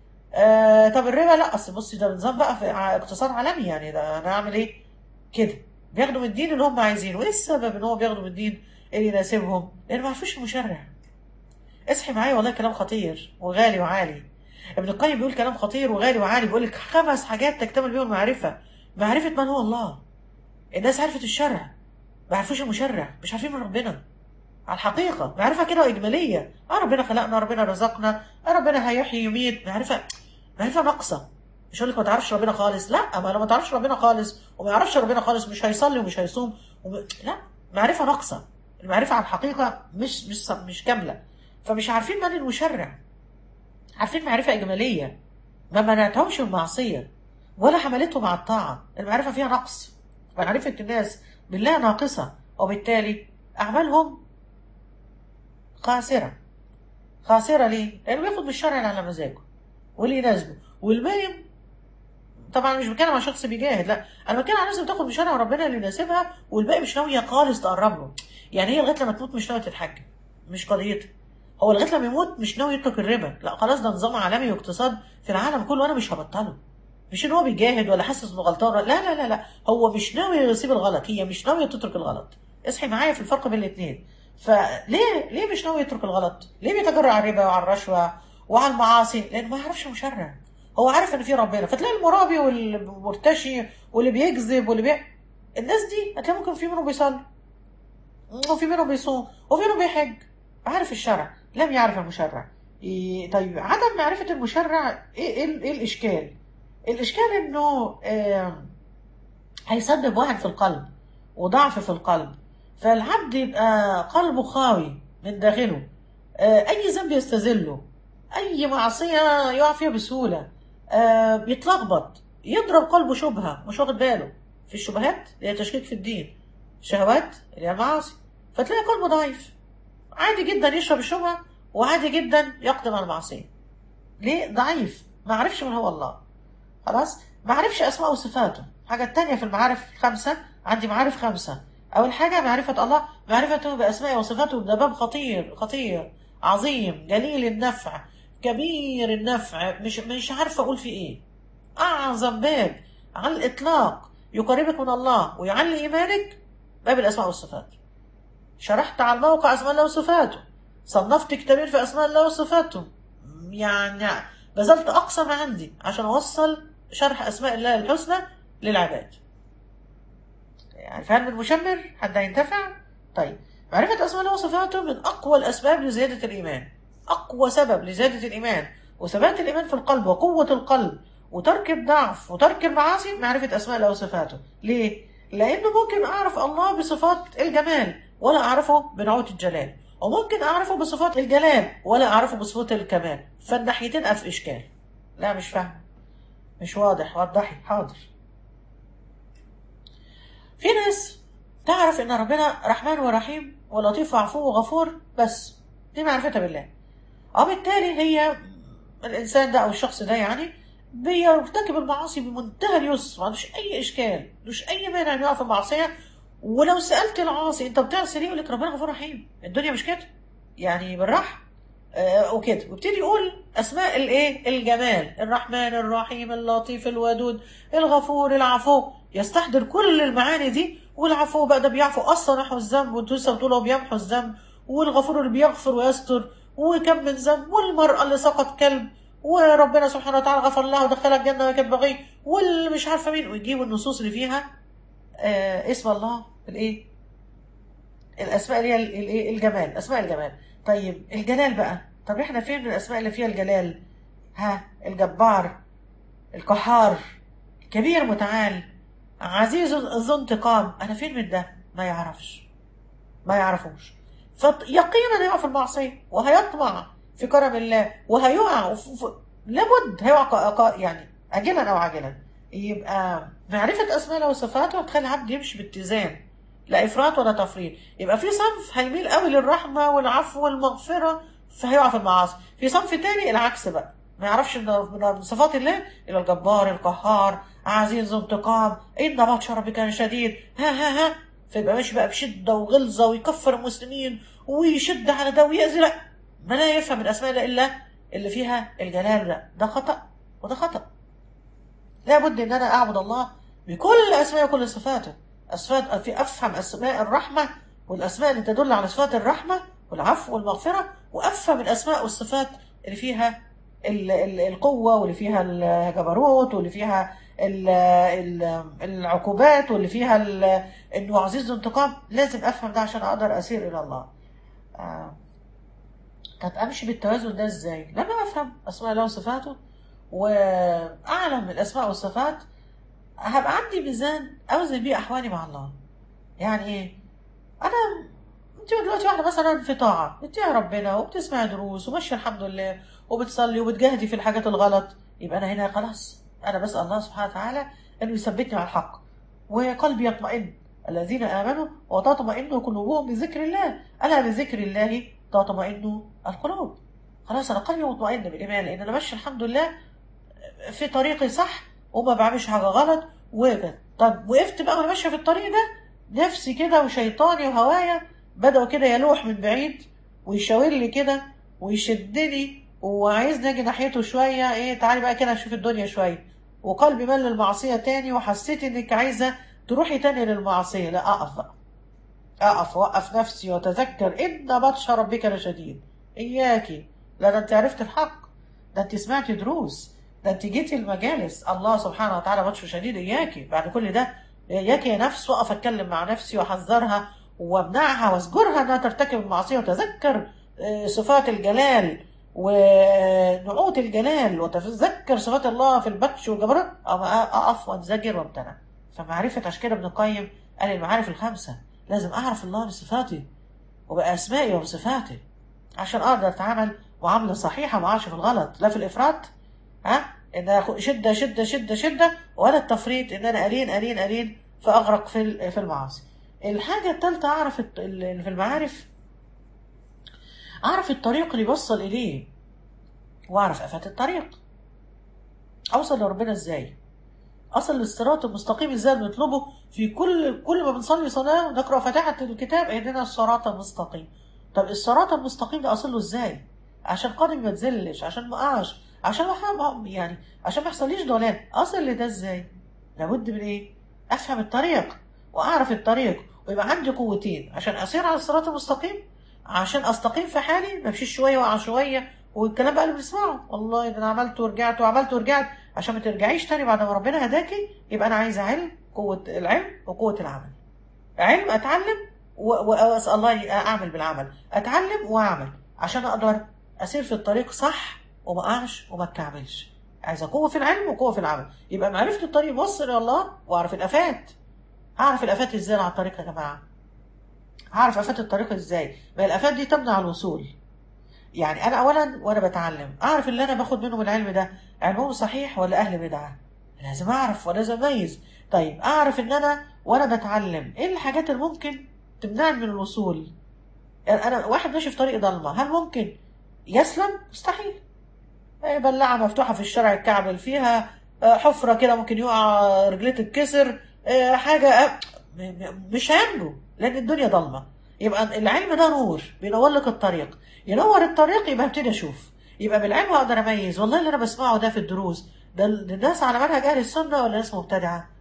آه طب الربا لا اصل بصي ده نظام بقى في ع- اقتصاد عالمي يعني ده انا اعمل ايه كده بياخدوا من الدين اللي هم عايزينه وايه السبب ان هو بياخدوا من الدين اللي يناسبهم لان ما عرفوش المشرع اصحي معايا والله كلام خطير وغالي وعالي ابن القيم بيقول كلام خطير وغالي وعالي بيقول لك خمس حاجات تكتمل بيهم المعرفة معرفة من هو الله الناس عرفت الشرع ما عرفوش المشرع مش عارفين من ربنا على الحقيقة معرفة كده إجمالية اه ربنا خلقنا ربنا رزقنا اه ربنا هيحيي يميت معرفة معرفة ناقصة مش هقول لك ما تعرفش ربنا خالص لا ما لو ما تعرفش ربنا خالص وما يعرفش ربنا خالص مش هيصلي ومش هيصوم وم... لا معرفة ناقصة المعرفة على الحقيقة مش مش مش كاملة فمش عارفين من المشرع عارفين معرفة إجمالية ما منعتهمش من المعصية ولا حملتهم على الطاعة المعرفة فيها نقص معرفة الناس بالله ناقصة وبالتالي أعمالهم خاسرة خاسرة ليه؟ لأنه بياخد من الشرع اللي على مزاجه واللي يناسبه والباقي طبعا مش بتكلم عن شخص بيجاهد لا انا بتكلم عن ناس بتاخد من شرع ربنا اللي يناسبها والباقي مش ناويه خالص تقرب له يعني هي لغايه لما تموت مش ناويه تتحجب مش قضيتها هو لغايه لما يموت مش ناوي يترك الربا لا خلاص ده نظام عالمي واقتصاد في العالم كله وانا مش هبطله مش ان هو بيجاهد ولا حاسس انه غلطان لا لا لا لا هو مش ناوي يسيب الغلط هي مش ناويه تترك الغلط اصحي معايا في الفرق بين الاثنين فليه ليه مش ناوي يترك الغلط ليه بيتجرأ على الربا وعلى الرشوه وعلى المعاصي لانه ما يعرفش المشرع هو عارف ان في ربنا فتلاقي المرابي والمرتشي واللي بيكذب واللي بي... الناس دي هتلاقي ممكن في منهم بيصلي وفي منهم بيصوم وفي منهم بيحج عارف الشرع لم يعرف المشرع إيه طيب عدم معرفة المشرع ايه, إيه, إيه الاشكال الاشكال انه آه هيسبب وهن في القلب وضعف في القلب فالعبد يبقى قلبه خاوي من داخله آه اي ذنب يستذله اي معصية يقع فيها بسهولة آه بيتلخبط يضرب قلبه شبهة مش واخد باله في الشبهات اللي هي تشكيك في الدين شهوات اللي هي المعاصي فتلاقي قلبه ضعيف عادي جدا يشرب الشبهة وعادي جدا يقدم على المعصية ليه ضعيف ما عرفش من هو الله خلاص ما عرفش أسماء وصفاته حاجة تانية في المعارف الخمسة عندي معارف خمسة أول حاجة معرفة الله معرفته بأسمائه وصفاته ده باب خطير خطير عظيم جليل النفع كبير النفع مش مش عارفة أقول فيه إيه أعظم باب على الإطلاق يقربك من الله ويعلي إيمانك باب الأسماء والصفات شرحت على الموقع أسماء الله وصفاته صنفت كتابين في أسماء الله وصفاته يعني بذلت أقصى ما عندي عشان أوصل شرح أسماء الله الحسنى للعباد يعني فهل من مشمر حد هينتفع طيب معرفة أسماء الله وصفاته من أقوى الأسباب لزيادة الإيمان أقوى سبب لزيادة الإيمان وثبات الإيمان في القلب وقوة القلب وترك الضعف وترك المعاصي معرفة أسماء الله وصفاته ليه؟ لأنه ممكن أعرف الله بصفات الجمال ولا أعرفه بنعوت الجلال وممكن أعرفه بصفات الجلال ولا أعرفه بصفات الكمال فالناحيتين في إشكال لا مش فاهم مش واضح وضحي حاضر في ناس تعرف ان ربنا رحمن ورحيم ولطيف وعفو وغفور بس دي معرفتها بالله وبالتالي هي الانسان ده او الشخص ده يعني بيرتكب المعاصي بمنتهى اليسر ما عندوش اي اشكال مش اي مانع انه يقع في المعصيه ولو سالت العاصي انت بتعصي ليه يقول لك ربنا غفور رحيم الدنيا مش كده يعني بالراحه آه وكده وابتدي يقول اسماء الايه الجمال الرحمن الرحيم اللطيف الودود الغفور العفو يستحضر كل المعاني دي والعفو بقى ده بيعفو اصلا نحو الذنب وانتوا لسه بتقولوا هو بيمحو الذنب والغفور اللي بيغفر ويستر وكم من ذنب والمرأة اللي سقط كلب وربنا سبحانه وتعالى غفر لها ودخلها الجنة وكانت بغي واللي مش عارفة مين ويجيبوا النصوص اللي فيها آه اسم الله الايه الاسماء اللي هي الايه الجمال اسماء الجمال طيب الجلال بقى طب احنا فين من الاسماء اللي فيها الجلال ها الجبار القهار كبير متعال عزيز ذو انتقام انا فين من ده ما يعرفش ما يعرفوش فيقينا هيقع في المعصيه وهيطمع في كرم الله وهيقع وف... ف... لابد هيقع يعني اجلا او عاجلا يبقى معرفه اسماء الله وصفاته هتخلي العبد يمشي باتزان لا افراط ولا تفريط يبقى في صنف هيميل قوي للرحمه والعفو والمغفره فهيقع في المعاصي في صنف تاني العكس بقى ما يعرفش ان من صفات الله الى الجبار القهار عزيز ذو انتقام ان بطش ربك كان شديد ها ها ها فيبقى ماشي بقى بشده وغلظه ويكفر المسلمين ويشد على ده ويأذي لا ما لا يفهم من اسماء الله الا اللي فيها الجلال ده ده خطأ وده خطأ لابد ان انا اعبد الله بكل اسماء وكل صفاته أسفاد في افهم اسماء الرحمه والاسماء اللي تدل على صفات الرحمه والعفو والمغفره وافهم الاسماء والصفات اللي فيها القوه واللي فيها الجبروت واللي فيها العقوبات واللي فيها انه عزيز الانتقام لازم افهم ده عشان اقدر اسير الى الله آه. طب امشي بالتوازن ده ازاي لما افهم اسماء الله وصفاته واعلم الاسماء والصفات هبقى عندي ميزان اوزن بيه احوالي مع الله يعني ايه انا انت دلوقتي واحده مثلا في طاعه بتطيعي ربنا وبتسمعي دروس وماشيه الحمد لله وبتصلي وبتجاهدي في الحاجات الغلط يبقى انا هنا خلاص انا بسال الله سبحانه وتعالى انه يثبتني على الحق وقلبي يطمئن الذين امنوا وتطمئن قلوبهم بذكر الله الا بذكر الله تطمئن القلوب خلاص انا قلبي مطمئن بالايمان لان انا ماشي الحمد لله في طريقي صح وما بعملش حاجه غلط وكده طب وقفت بقى وانا ماشيه في الطريق ده نفسي كده وشيطاني وهوايا بدأوا كده يلوح من بعيد ويشاور لي كده ويشدني وعايزني اجي ناحيته شويه ايه تعالي بقى كده اشوف الدنيا شويه وقلبي مال للمعصيه تاني وحسيت انك عايزه تروحي تاني للمعصيه لا اقف بقى اقف واقف نفسي واتذكر ان بطش ربك لشديد اياكي لا ده انت عرفت الحق ده انت سمعتي دروس ده انت جيتي المجالس الله سبحانه وتعالى بطشه شديد اياكي بعد كل ده اياكي يا نفس واقف اتكلم مع نفسي واحذرها وامنعها واسجرها انها ترتكب المعصيه وتذكر صفات الجلال ونعوت الجلال وتتذكر صفات الله في البطش والجبروت اقف وانزجر وامتنع فمعرفه عشان كده ابن القيم قال المعارف الخمسه لازم اعرف الله بصفاتي وباسمائي وبصفاتي عشان اقدر اتعامل معامله صحيحه ما اقعش في الغلط لا في الافراط ها ان شده شده شده شده ولا التفريط ان انا الين الين الين فاغرق في في المعاصي الحاجه الثالثه اعرف في المعارف اعرف الطريق اللي يوصل اليه واعرف افات الطريق اوصل لربنا ازاي اصل للصراط المستقيم ازاي بنطلبه في كل كل ما بنصلي صلاه ونقرا فاتحه الكتاب اهدنا الصراط المستقيم طب الصراط المستقيم ده اصل له ازاي عشان قدمي ما تزلش عشان ما اقعش عشان ما يعني عشان ما يحصليش ضلال اصل لده ازاي لابد من ايه افهم الطريق واعرف الطريق ويبقى عندي قوتين عشان اسير على الصراط المستقيم عشان استقيم في حالي ما امشيش شويه واقع شويه والكلام بقى اللي بنسمعه والله ده انا عملت ورجعت وعملت ورجعت عشان ما ترجعيش تاني بعد ما ربنا هداكي يبقى انا عايزه علم قوه العلم وقوه العمل علم اتعلم واسال الله اعمل بالعمل اتعلم واعمل عشان اقدر اسير في الطريق صح وما اقعش وما اتكعبلش عايزه قوه في العلم وقوه في العمل يبقى معرفه الطريق موصل الى الله واعرف الافات هعرف الافات ازاي على الطريق يا جماعه هعرف افات الطريق ازاي ما الافات دي تمنع الوصول يعني انا اولا وانا بتعلم اعرف اللي انا باخد منهم العلم ده علمهم صحيح ولا اهل بدعه لازم اعرف ولازم اميز طيب اعرف ان انا وانا بتعلم ايه الحاجات اللي ممكن تمنعني من الوصول يعني انا واحد ماشي في طريق ضلمه هل ممكن يسلم مستحيل بلاعه مفتوحه في الشارع الكعبل فيها حفره كده ممكن يقع رجليه تتكسر حاجه مش هينجو لان الدنيا ضلمه يبقى العلم ده نور بينور لك الطريق ينور الطريق يبقى ابتدي اشوف يبقى بالعلم هقدر اميز والله اللي انا بسمعه ده في الدروس ده الناس على منهج اهل السنه ولا ناس مبتدعه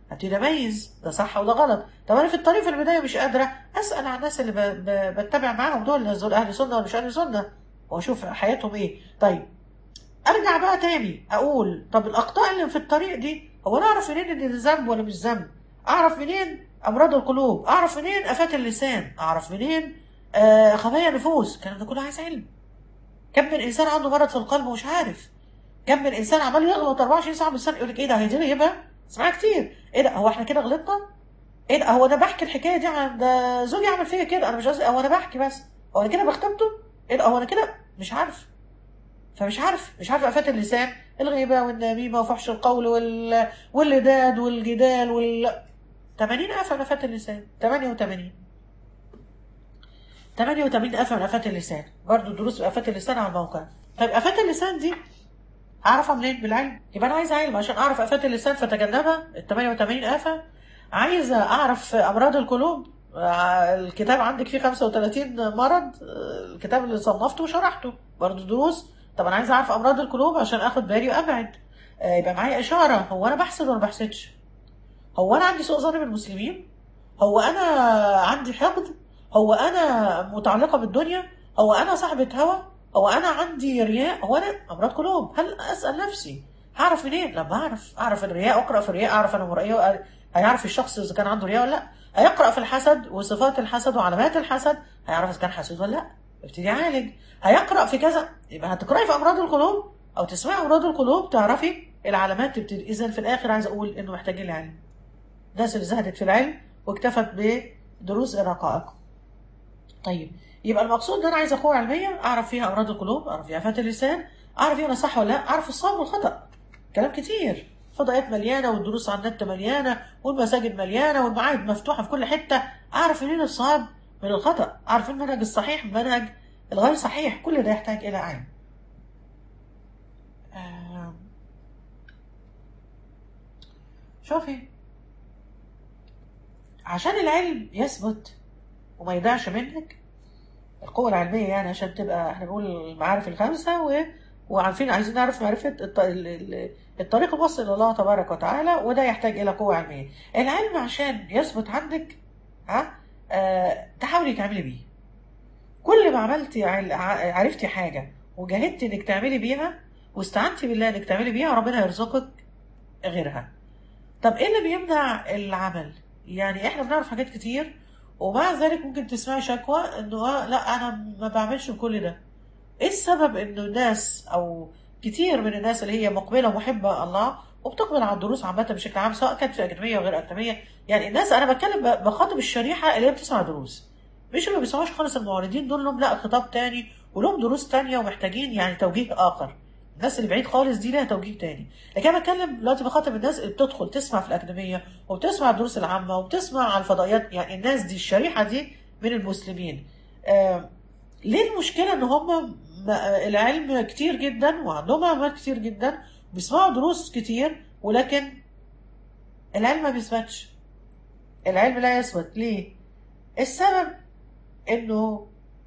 ابتدي اميز ده صح وده غلط طب انا في الطريق في البدايه مش قادره اسال عن الناس اللي ب... ب... بتبع معاهم دول دول اهل سنه ولا مش اهل سنه واشوف حياتهم ايه طيب ارجع بقى تاني اقول طب الاخطاء اللي في الطريق دي هو انا اعرف منين ان ده ذنب ولا مش ذنب اعرف منين امراض القلوب اعرف منين افات اللسان اعرف منين آه خبايا النفوس الكلام ده كله عايز علم كم من انسان عنده مرض في القلب ومش عارف كم من انسان عمال يغلط 24 ساعه بالسنه يقول لك ايه ده هي دي يبقى اسمعها كتير ايه ده هو احنا كده غلطنا ايه ده هو انا بحكي الحكايه دي عن ده زوجي عمل فيا كده انا مش قصدي هو انا بحكي بس هو انا كده بختمته ايه ده هو انا كده مش عارف فمش عارف مش عارف افات اللسان الغيبه والنميمه وفحش القول وال واللداد والجدال وال 80 آفة من آفات اللسان 88 88 آفة من آفات اللسان برضو دروس آفات اللسان على الموقع طيب آفات اللسان دي أعرفها منين بالعلم يبقى أنا عايزة علم عشان أعرف آفات اللسان فتجنبها ال 88 آفة عايزة أعرف أمراض القلوب الكتاب عندك فيه 35 مرض الكتاب اللي صنفته وشرحته برضو دروس طب أنا عايزة أعرف أمراض القلوب عشان أخد بالي وأبعد يبقى معايا إشارة هو أنا بحسد ولا ما بحسدش هو انا عندي سوء ظن بالمسلمين هو انا عندي حقد هو انا متعلقه بالدنيا هو انا صاحبه هوى هو انا عندي رياء هو انا امراض قلوب هل اسال نفسي هعرف منين لما اعرف اعرف الرياء اقرا في الرياء اعرف انا مرئيه هيعرف الشخص اذا كان عنده رياء ولا لا هيقرا في الحسد وصفات الحسد وعلامات الحسد هيعرف اذا كان حسود ولا لا ابتدي يعالج هيقرا في كذا يبقى هتقراي في امراض القلوب او تسمعي امراض القلوب تعرفي العلامات تبتدي اذا في الاخر عايز اقول انه محتاجين العلم الناس اللي زهدت في العلم واكتفت بدروس الرقائق طيب يبقى المقصود ان انا عايز قوه علميه اعرف فيها امراض القلوب اعرف فيها افات اللسان اعرف فيها انا صح ولا لا اعرف الصواب والخطا كلام كتير فضائيات مليانه والدروس على النت مليانه والمساجد مليانه والمعاهد مفتوحه في كل حته اعرف منين الصواب من الخطا اعرف المنهج الصحيح من المنهج الغير صحيح كل ده يحتاج الى علم آه. شوفي عشان العلم يثبت وما يضيعش منك القوة العلمية يعني عشان تبقى احنا بنقول المعارف الخمسة و... وعارفين عايزين نعرف معرفة الط... الطريق الموصل إلى الله تبارك وتعالى وده يحتاج إلى قوة علمية العلم عشان يثبت عندك ها آه... تحاولي تعملي بيه كل ما عملتي عرفتي حاجة وجاهدتي انك تعملي بيها واستعنتي بالله انك تعملي بيها ربنا يرزقك غيرها طب ايه اللي بيمنع العمل يعني احنا بنعرف حاجات كتير ومع ذلك ممكن تسمعي شكوى انه آه لا انا ما بعملش كل ده ايه السبب انه الناس او كتير من الناس اللي هي مقبله ومحبه الله وبتقبل على الدروس عامه بشكل عام سواء كانت في اكاديميه وغير اكاديميه يعني الناس انا بتكلم بخاطب الشريحه اللي هي بتسمع دروس مش اللي ما بيسمعوش خالص المعارضين دول لهم لا خطاب تاني ولهم دروس تانية ومحتاجين يعني توجيه اخر الناس اللي بعيد خالص دي لها توجيه تاني لكن انا بتكلم دلوقتي بخاطب الناس اللي بتدخل تسمع في الاكاديميه وبتسمع الدروس العامه وبتسمع على الفضائيات يعني الناس دي الشريحه دي من المسلمين آه ليه المشكله ان هم العلم كتير جدا وعندهم معلومات كتير جدا بيسمعوا دروس كتير ولكن العلم ما بيثبتش العلم لا يثبت ليه السبب انه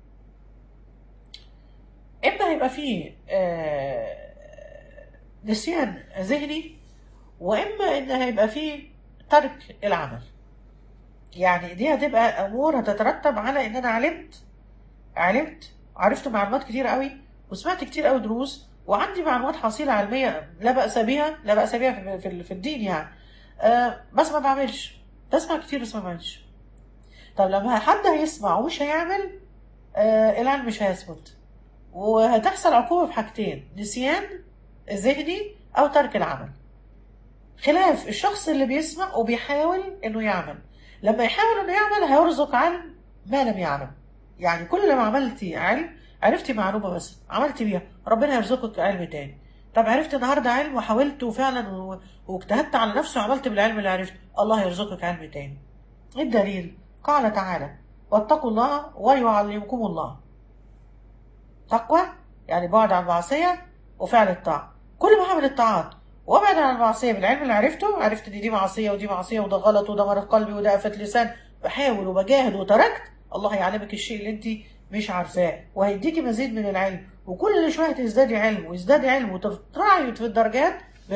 اما هيبقى فيه آه نسيان ذهني واما ان هيبقى فيه ترك العمل يعني دي هتبقى امور هتترتب على ان انا علمت علمت عرفت معلومات كتير قوي وسمعت كتير قوي دروس وعندي معلومات حصيله علميه لا باس بها لا باس بها في, في الدين يعني آه بس ما بعملش بسمع كتير بس ما بعملش طب لما حد هيسمع ومش هيعمل آه العلم مش هيثبت وهتحصل عقوبة في حاجتين نسيان ذهني أو ترك العمل خلاف الشخص اللي بيسمع وبيحاول إنه يعمل لما يحاول إنه يعمل هيرزق علم ما لم يعلم يعني كل ما عملتي علم عرفتي معلومة بس عملتي بيها ربنا يرزقك علم تاني طب عرفت النهارده علم وحاولت وفعلا واجتهدت على نفسي وعملت بالعلم اللي عرفته الله يرزقك علم تاني ايه الدليل قال تعالى واتقوا الله ويعلمكم الله تقوى يعني بعد عن المعصية وفعل الطاعة كل ما هعمل الطاعات وابعد عن المعصية بالعلم اللي عرفته عرفت ان دي معصية ودي معصية وده غلط وده مرض قلبي وده آفة لسان بحاول وبجاهد وتركت الله يعلمك الشيء اللي انت مش عارفاه وهيديكي مزيد من العلم وكل شوية تزدادي علم ويزدادي علم وترعي في الدرجات بالعلم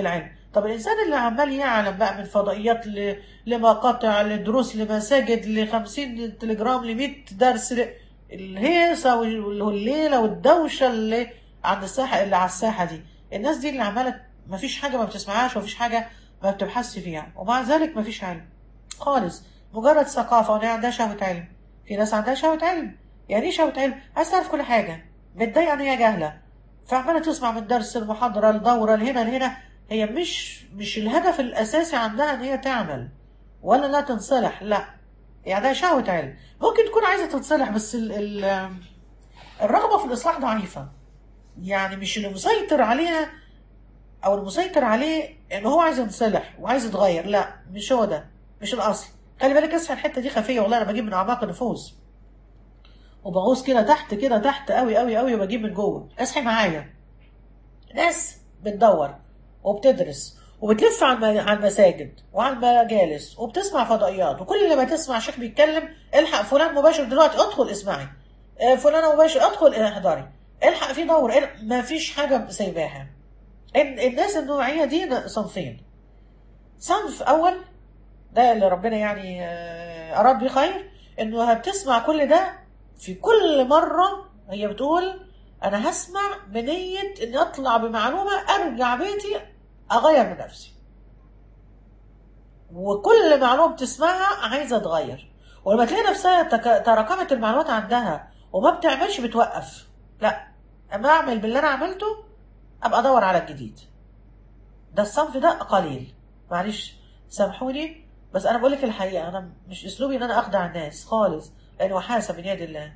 طب الانسان اللي عمال يعلم بقى من فضائيات ل... لمقاطع لدروس لمساجد ل 50 تليجرام ل 100 درس ل... الهيصه وال- والليله والدوشه اللي عند الساحه اللي على الساحه دي الناس دي اللي عماله ما فيش حاجه ما بتسمعهاش ومفيش حاجه ما بتبحثش فيها ومع ذلك ما فيش علم خالص مجرد ثقافه وان هي عندها شهوه علم في ناس عندها شهوه علم يعني ايه شهوه علم عايز تعرف كل حاجه متضايقه ان هي جاهله فعماله تسمع من درس المحاضره الدوره لهنا لهنا هي مش مش الهدف الاساسي عندها ان هي تعمل ولا لا تنصلح لا هي عندها شهوه علم ممكن تكون عايزه تنصلح بس ال ال الرغبه في الاصلاح ضعيفه يعني مش اللي مسيطر عليها او المسيطر عليه ان هو عايز ينصلح وعايز يتغير لا مش هو ده مش الاصل خلي بالك اسمع الحته دي خفيه والله انا بجيب من اعماق النفوس وبغوص كده تحت كده تحت قوي قوي قوي وبجيب من جوه اصحي معايا ناس بتدور وبتدرس وبتلف على الم- على المساجد وعلى المجالس وبتسمع فضائيات وكل ما تسمع شيخ بيتكلم الحق فلان مباشر دلوقتي ادخل اسمعي آه، فلانه مباشر ادخل احضري الحق في دور الحق- ما فيش حاجه سايباها ال- الناس النوعيه دي صنفين صنف اول ده اللي ربنا يعني آه، اراد بيه خير انه بتسمع كل ده في كل مره هي بتقول انا هسمع بنيه اني اطلع بمعلومه ارجع بيتي اغير من نفسي وكل معلومه بتسمعها عايزه تغير ولما تلاقي نفسها تك- تراكمت المعلومات عندها وما بتعملش بتوقف لا اما اعمل باللي انا عملته ابقى ادور على الجديد ده الصنف ده قليل معلش سامحوني بس انا بقول لك الحقيقه انا مش اسلوبي ان انا اخدع الناس خالص لانه حاسب من يد الله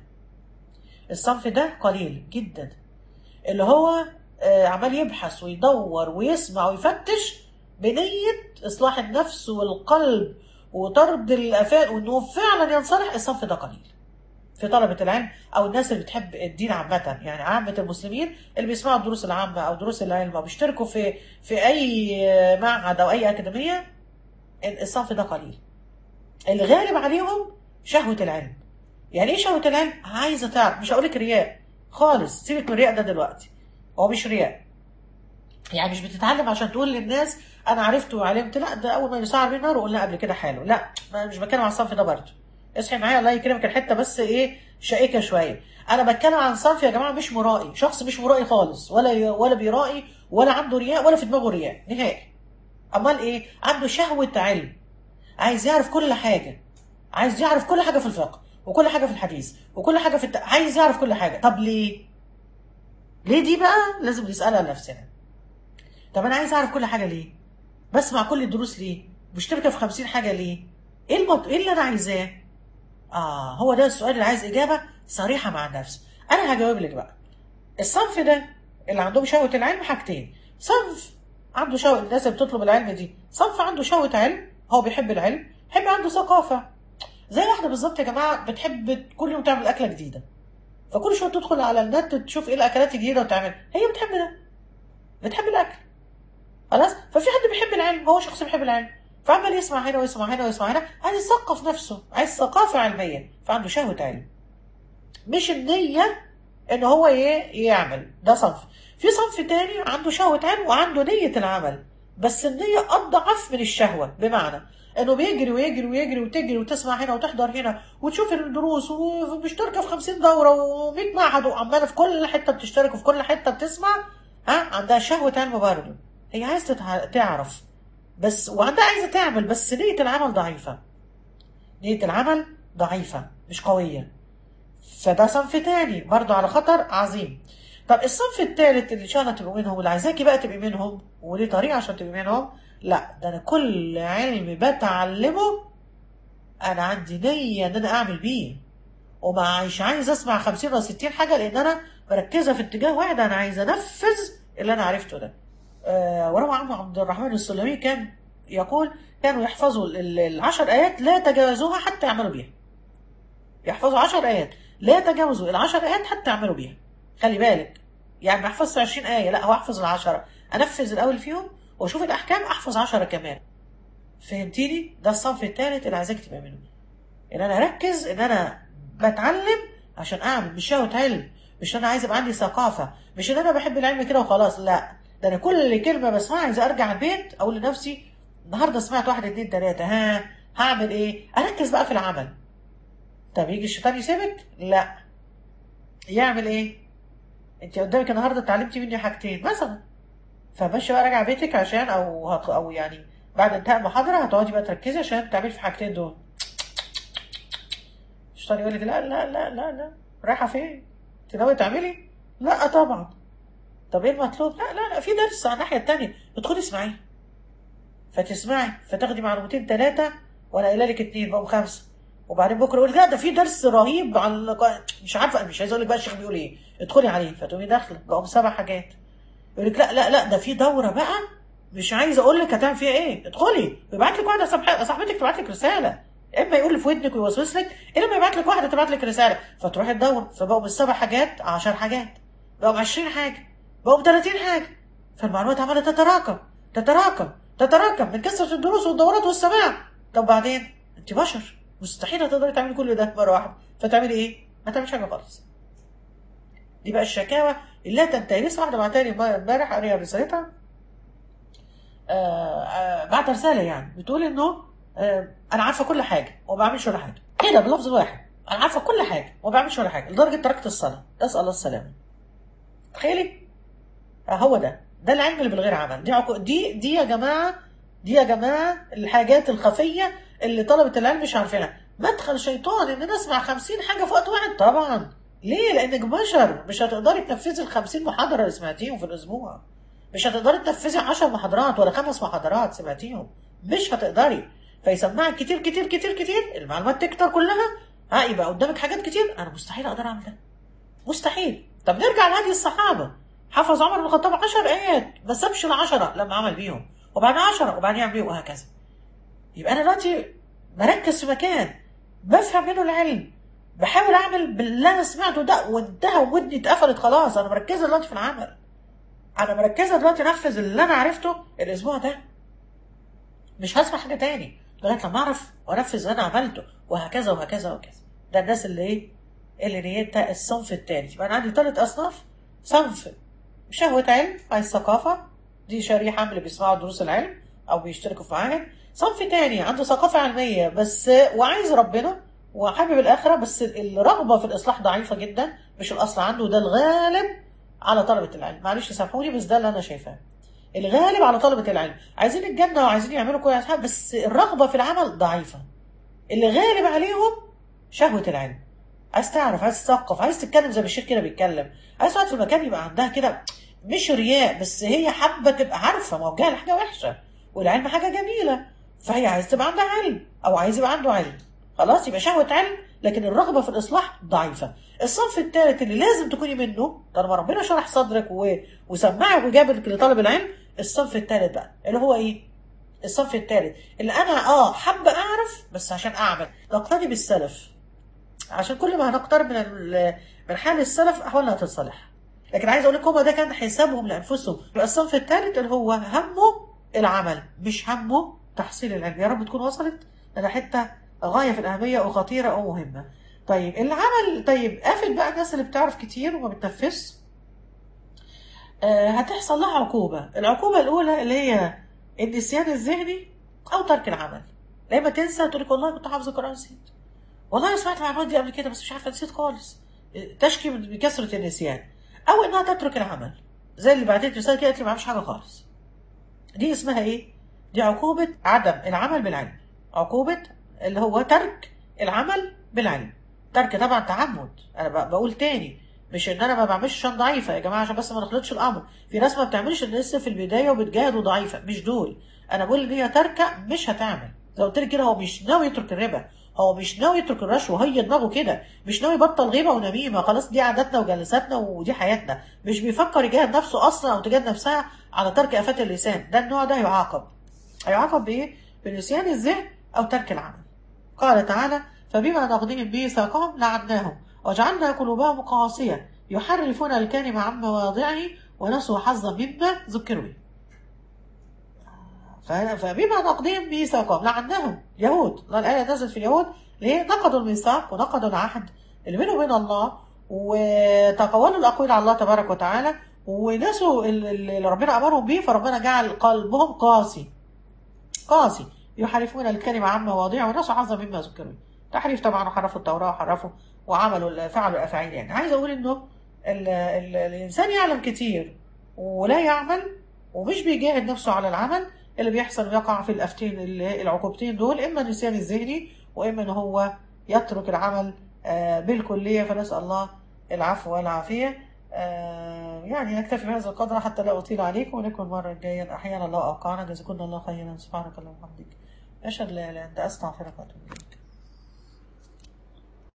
الصنف ده قليل جدا اللي هو آه، عمال يبحث ويدور ويسمع ويفتش بنية إصلاح النفس والقلب وطرد الآفات وإنه فعلا ينصلح الصنف ده قليل في طلبة العلم أو الناس اللي بتحب الدين عامة يعني عامة المسلمين اللي بيسمعوا الدروس العامة أو دروس العلم أو بيشتركوا في في أي معهد أو أي أكاديمية الصنف ده قليل الغالب عليهم شهوة العلم يعني ايه شهوة العلم؟ عايزة تعرف مش هقولك رياء خالص سيبك من الرياء ده دلوقتي هو مش رياء يعني مش بتتعلم عشان تقول للناس انا عرفت وعلمت لا ده اول ما يسعر بيه النار وقلنا قبل كده حاله لا ما مش بتكلم عن الصنف ده برضه اصحي معايا الله يكرمك الحته بس ايه شائكه شويه انا بتكلم عن صنف يا جماعه مش مرائي شخص مش مرائي خالص ولا ولا بيرائي ولا عنده رياء ولا في دماغه رياء نهائي امال ايه عنده شهوه علم عايز يعرف كل حاجه عايز يعرف كل حاجه في الفقه وكل حاجه في الحديث وكل حاجه في الت... عايز يعرف كل حاجه طب ليه ليه دي بقى لازم نسالها لنفسنا طب انا عايز اعرف كل حاجه ليه بسمع كل الدروس ليه مشتركه في خمسين حاجه ليه ايه المط... ايه اللي انا عايزاه اه هو ده السؤال اللي عايز اجابه صريحه مع النفس انا هجاوب لك بقى الصنف ده اللي عندهم شهوه العلم حاجتين صنف عنده شهوه الناس اللي بتطلب العلم دي صنف عنده شهوه علم هو بيحب العلم بيحب عنده ثقافه زي واحده بالظبط يا جماعه بتحب كل يوم تعمل اكله جديده فكل شويه تدخل على النت تشوف ايه الاكلات الجديده وتعملها هي بتحب ده بتحب الاكل خلاص ففي حد بيحب العلم هو شخص بيحب العلم فعمال يسمع هنا ويسمع هنا ويسمع هنا عايز يثقف نفسه عايز ثقافه علميه فعنده شهوه علم مش النيه ان هو ايه يعمل ده صنف في صنف تاني عنده شهوه علم وعنده نيه العمل بس النيه اضعف من الشهوه بمعنى انه بيجري ويجري ويجري وتجري وتسمع هنا وتحضر هنا وتشوف الدروس ومشتركه في 50 دوره و100 معهد وعماله في كل حته بتشترك وفي كل حته بتسمع ها عندها شهوه علم برضه هي عايزه تتع- تعرف بس وعندها عايزه تعمل بس نيه العمل ضعيفه نيه العمل ضعيفه مش قويه فده صنف تاني برضه على خطر عظيم طب الصنف الثالث اللي ان شاء الله تبقوا منهم اللي عايزاكي بقى تبقي منهم وليه طريقه عشان تبقي منهم لا ده انا كل علم بتعلمه انا عندي نيه ان انا اعمل بيه ومش عايز اسمع 50 ولا 60 حاجه لان انا مركزه في اتجاه واحد انا عايز انفذ اللي انا عرفته ده آه وروى عنه عبد الرحمن السلمي كان يقول كانوا يحفظوا ال- ال- العشر ايات لا يتجاوزوها حتى يعملوا بيها يحفظوا عشر ايات لا يتجاوزوا العشر ايات حتى يعملوا بيها خلي بالك يعني ما احفظش 20 ايه لا هو احفظ العشره انفذ الاول فيهم واشوف الاحكام احفظ عشرة كمان فهمتيني ده الصنف الثالث اللي عايزاك تبقى منه ان انا اركز ان انا بتعلم عشان اعمل مش شهوة علم مش ان انا عايز يبقى عندي ثقافه مش ان انا بحب العلم كده وخلاص لا ده انا كل كلمه بسمعها عايزه ارجع البيت اقول لنفسي النهارده سمعت واحد اتنين تلاته ها هعمل ايه؟ اركز بقى في العمل طب يجي الشيطان يسيبك؟ لا يعمل ايه؟ انت قدامك النهارده اتعلمتي مني حاجتين مثلا فماشي بقى راجع بيتك عشان او هت او يعني بعد انتهاء المحاضره هتقعدي بقى تركزي عشان تعملي في الحاجتين دول الشيطان يقول لك لا لا لا لا لا رايحه فين؟ انت ناويه تعملي؟ لا طبعا طب ايه المطلوب؟ لا لا لا في درس على الناحيه الثانيه ادخلي اسمعيه فتسمعي فتاخدي معلومتين ثلاثه وانا قايله لك اتنين بقوا خمسه وبعدين بكره يقول لا ده في درس رهيب على اللقاء. مش عارفه مش عايزه اقول لك بقى الشيخ بيقول ايه ادخلي عليه فتقومي داخله بقوا سبع حاجات يقول لك لا لا لا ده في دوره بقى مش عايزه اقول لك هتعمل فيها ايه ادخلي ويبعت لك واحده صاحب- صاحبتك تبعت لك رساله اما يقول في ودنك ويوسوس لك الا ما يبعت لك واحده تبعت لك رساله فتروحي تدور فبقوا من السبع حاجات 10 حاجات بقوا 20 حاجه بقوا 30 حاجه فالمعلومات عماله تتراكم تتراكم تتراكم من كثره الدروس والدورات والسماع طب بعدين انت بشر مستحيل هتقدري تعملي كل ده مره واحده فتعملي ايه؟ ما تعمليش حاجه خالص دي بقى الشكاوى اللي لا تنتهي لسه واحده بعتها لي امبارح قاريه رسالتها آه، آه، بعت رساله يعني بتقول انه آه، انا عارفه كل حاجه وما بعملش ولا حاجه كده باللفظ الواحد انا عارفه كل حاجه وما بعملش ولا حاجه لدرجه تركت الصلاه اسال الله السلامه تخيلي آه، هو ده ده العلم اللي بالغير عمل دي عقو... دي دي يا جماعه دي يا جماعه الحاجات الخفيه اللي طلبه العلم مش عارفينها مدخل شيطان ان نسمع خمسين حاجه في وقت واحد طبعا ليه لانك بشر مش هتقدري تنفذي ال 50 محاضره اللي سمعتيهم في الاسبوع مش هتقدري تنفذي 10 محاضرات ولا خمس محاضرات سمعتيهم مش هتقدري فيسمعك كتير كتير كتير كتير المعلومات تكتر كلها ها يبقى قدامك حاجات كتير انا مستحيل اقدر اعمل ده مستحيل طب نرجع لهدي الصحابه حفظ عمر بن الخطاب 10 ايات ما سابش العشرة لما عمل بيهم وبعد 10 وبعدين يعمل بيهم وهكذا يبقى انا دلوقتي بركز في مكان بفهم منه العلم بحاول اعمل باللي انا سمعته ده وانتهى ودني اتقفلت خلاص انا مركزه دلوقتي في العمل انا مركزه دلوقتي انفذ اللي انا عرفته الاسبوع ده مش هسمع حاجه تاني لغايه لما اعرف وانفذ اللي انا عملته وهكذا وهكذا وهكذا ده الناس اللي ايه اللي نيتها الصنف الثالث يبقى انا عندي ثلاث اصناف صنف شهوة علم عايز ثقافة دي شريحة من اللي بيسمعوا دروس العلم أو بيشتركوا في معاهد صنف تاني عنده ثقافة علمية بس وعايز ربنا وحابب الآخرة بس الرغبة في الإصلاح ضعيفة جدا مش الأصل عنده ده الغالب على طلبة العلم معلش سامحوني بس ده اللي أنا شايفاه الغالب على طلبة العلم عايزين الجنة وعايزين يعملوا كل حاجة بس الرغبة في العمل ضعيفة اللي غالب عليهم شهوة العلم عايز تعرف عايز تثقف عايز تتكلم زي ما الشيخ كده بيتكلم عايز تقعد في المكان يبقى عندها كده مش رياء بس هي حابه تبقى عارفه ما هو جاهل حاجه وحشه والعلم حاجه جميله فهي عايز تبقى عندها علم او عايز يبقى عنده علم خلاص يبقى شهوه علم لكن الرغبه في الاصلاح ضعيفه الصنف الثالث اللي لازم تكوني منه طالما ربنا شرح صدرك و... وسمعك وجابك لطلب العلم الصنف الثالث بقى اللي هو ايه الصنف الثالث اللي انا اه حابه اعرف بس عشان اعمل نقتدي بالسلف عشان كل ما هنقترب من ال- من حال السلف احوالنا هتتصلح لكن عايز اقول لكم هو ده كان حسابهم لانفسهم يبقى الصنف الثالث اللي هو همه العمل مش همه تحصيل العلم يا رب تكون وصلت انا حته غايه في الاهميه وخطيره او مهمه طيب العمل طيب قافل بقى الناس اللي بتعرف كتير وما بتنفذش آه هتحصل لها عقوبه العقوبه الاولى اللي هي النسيان الذهني او ترك العمل لا اما تنسى تقول لك والله كنت حافظ القران نسيت والله سمعت المعلومات دي قبل كده بس مش عارفه نسيت خالص تشكي من- بكثره النسيان او انها تترك العمل زي اللي بعتت رساله كده قالت لي ما عملش حاجه خالص دي اسمها ايه دي عقوبه عدم العمل بالعلم عقوبه اللي هو ترك العمل بالعلم ترك طبعا تعمد انا ب- بقول تاني مش ان انا ما بعملش عشان ضعيفه يا جماعه عشان بس ما نخلطش الامر في ناس ما بتعملش إن لسه في البدايه وبتجاهد وضعيفه مش دول انا بقول ان هي تركه مش هتعمل زي قلت لك كده هو مش ناوي يترك الربا هو مش ناوي يترك الرشوه هي دماغه كده مش ناوي يبطل غيبه ونميمه خلاص دي عاداتنا وجلساتنا ودي حياتنا مش بيفكر يجاهد نفسه اصلا او تجاهد نفسها على ترك افات اللسان ده النوع ده يعاقب هيعاقب بايه بنسيان الذهن او ترك العمل قال تعالى فبما نقضهم ميثاقهم لعناهم وجعلنا قلوبهم قاسية يحرفون الكلمة عن مواضعه ونسوا حظا مما ذكروا به ف- فبما نقضهم ميثاقهم لعناهم يهود الله الآية نزلت في اليهود ليه نقضوا الميثاق ونقضوا العهد اللي بينهم وبين الله وتقولوا الأقوال على الله تبارك وتعالى ونسوا ال- ال- اللي ربنا امرهم بيه فربنا جعل قلبهم قاسي قاسي يحرفون الكلمة عن مواضيع ونسوا حظا مما ذكروا تحريف طبعا وحرفوا التوراة وحرفوا وعملوا ال- فعلوا الأفاعيل يعني عايز أقول إنه ال ال الإنسان يعلم كتير ولا يعمل ومش بيجاهد نفسه على العمل اللي بيحصل يقع في الأفتين اللي- العقوبتين دول إما النسيان الذهني وإما إن هو يترك العمل آه، بالكلية فنسأل الله العفو والعافية آه، يعني نكتفي بهذا القدر حتى لا أطيل عليكم ونكون المرة الجاية أحيانا الله أوقعنا جزاكم الله خيرا سبحانك اللهم وبحمدك أشهد لا إله إلا أنت أستغفرك وأتوب إليك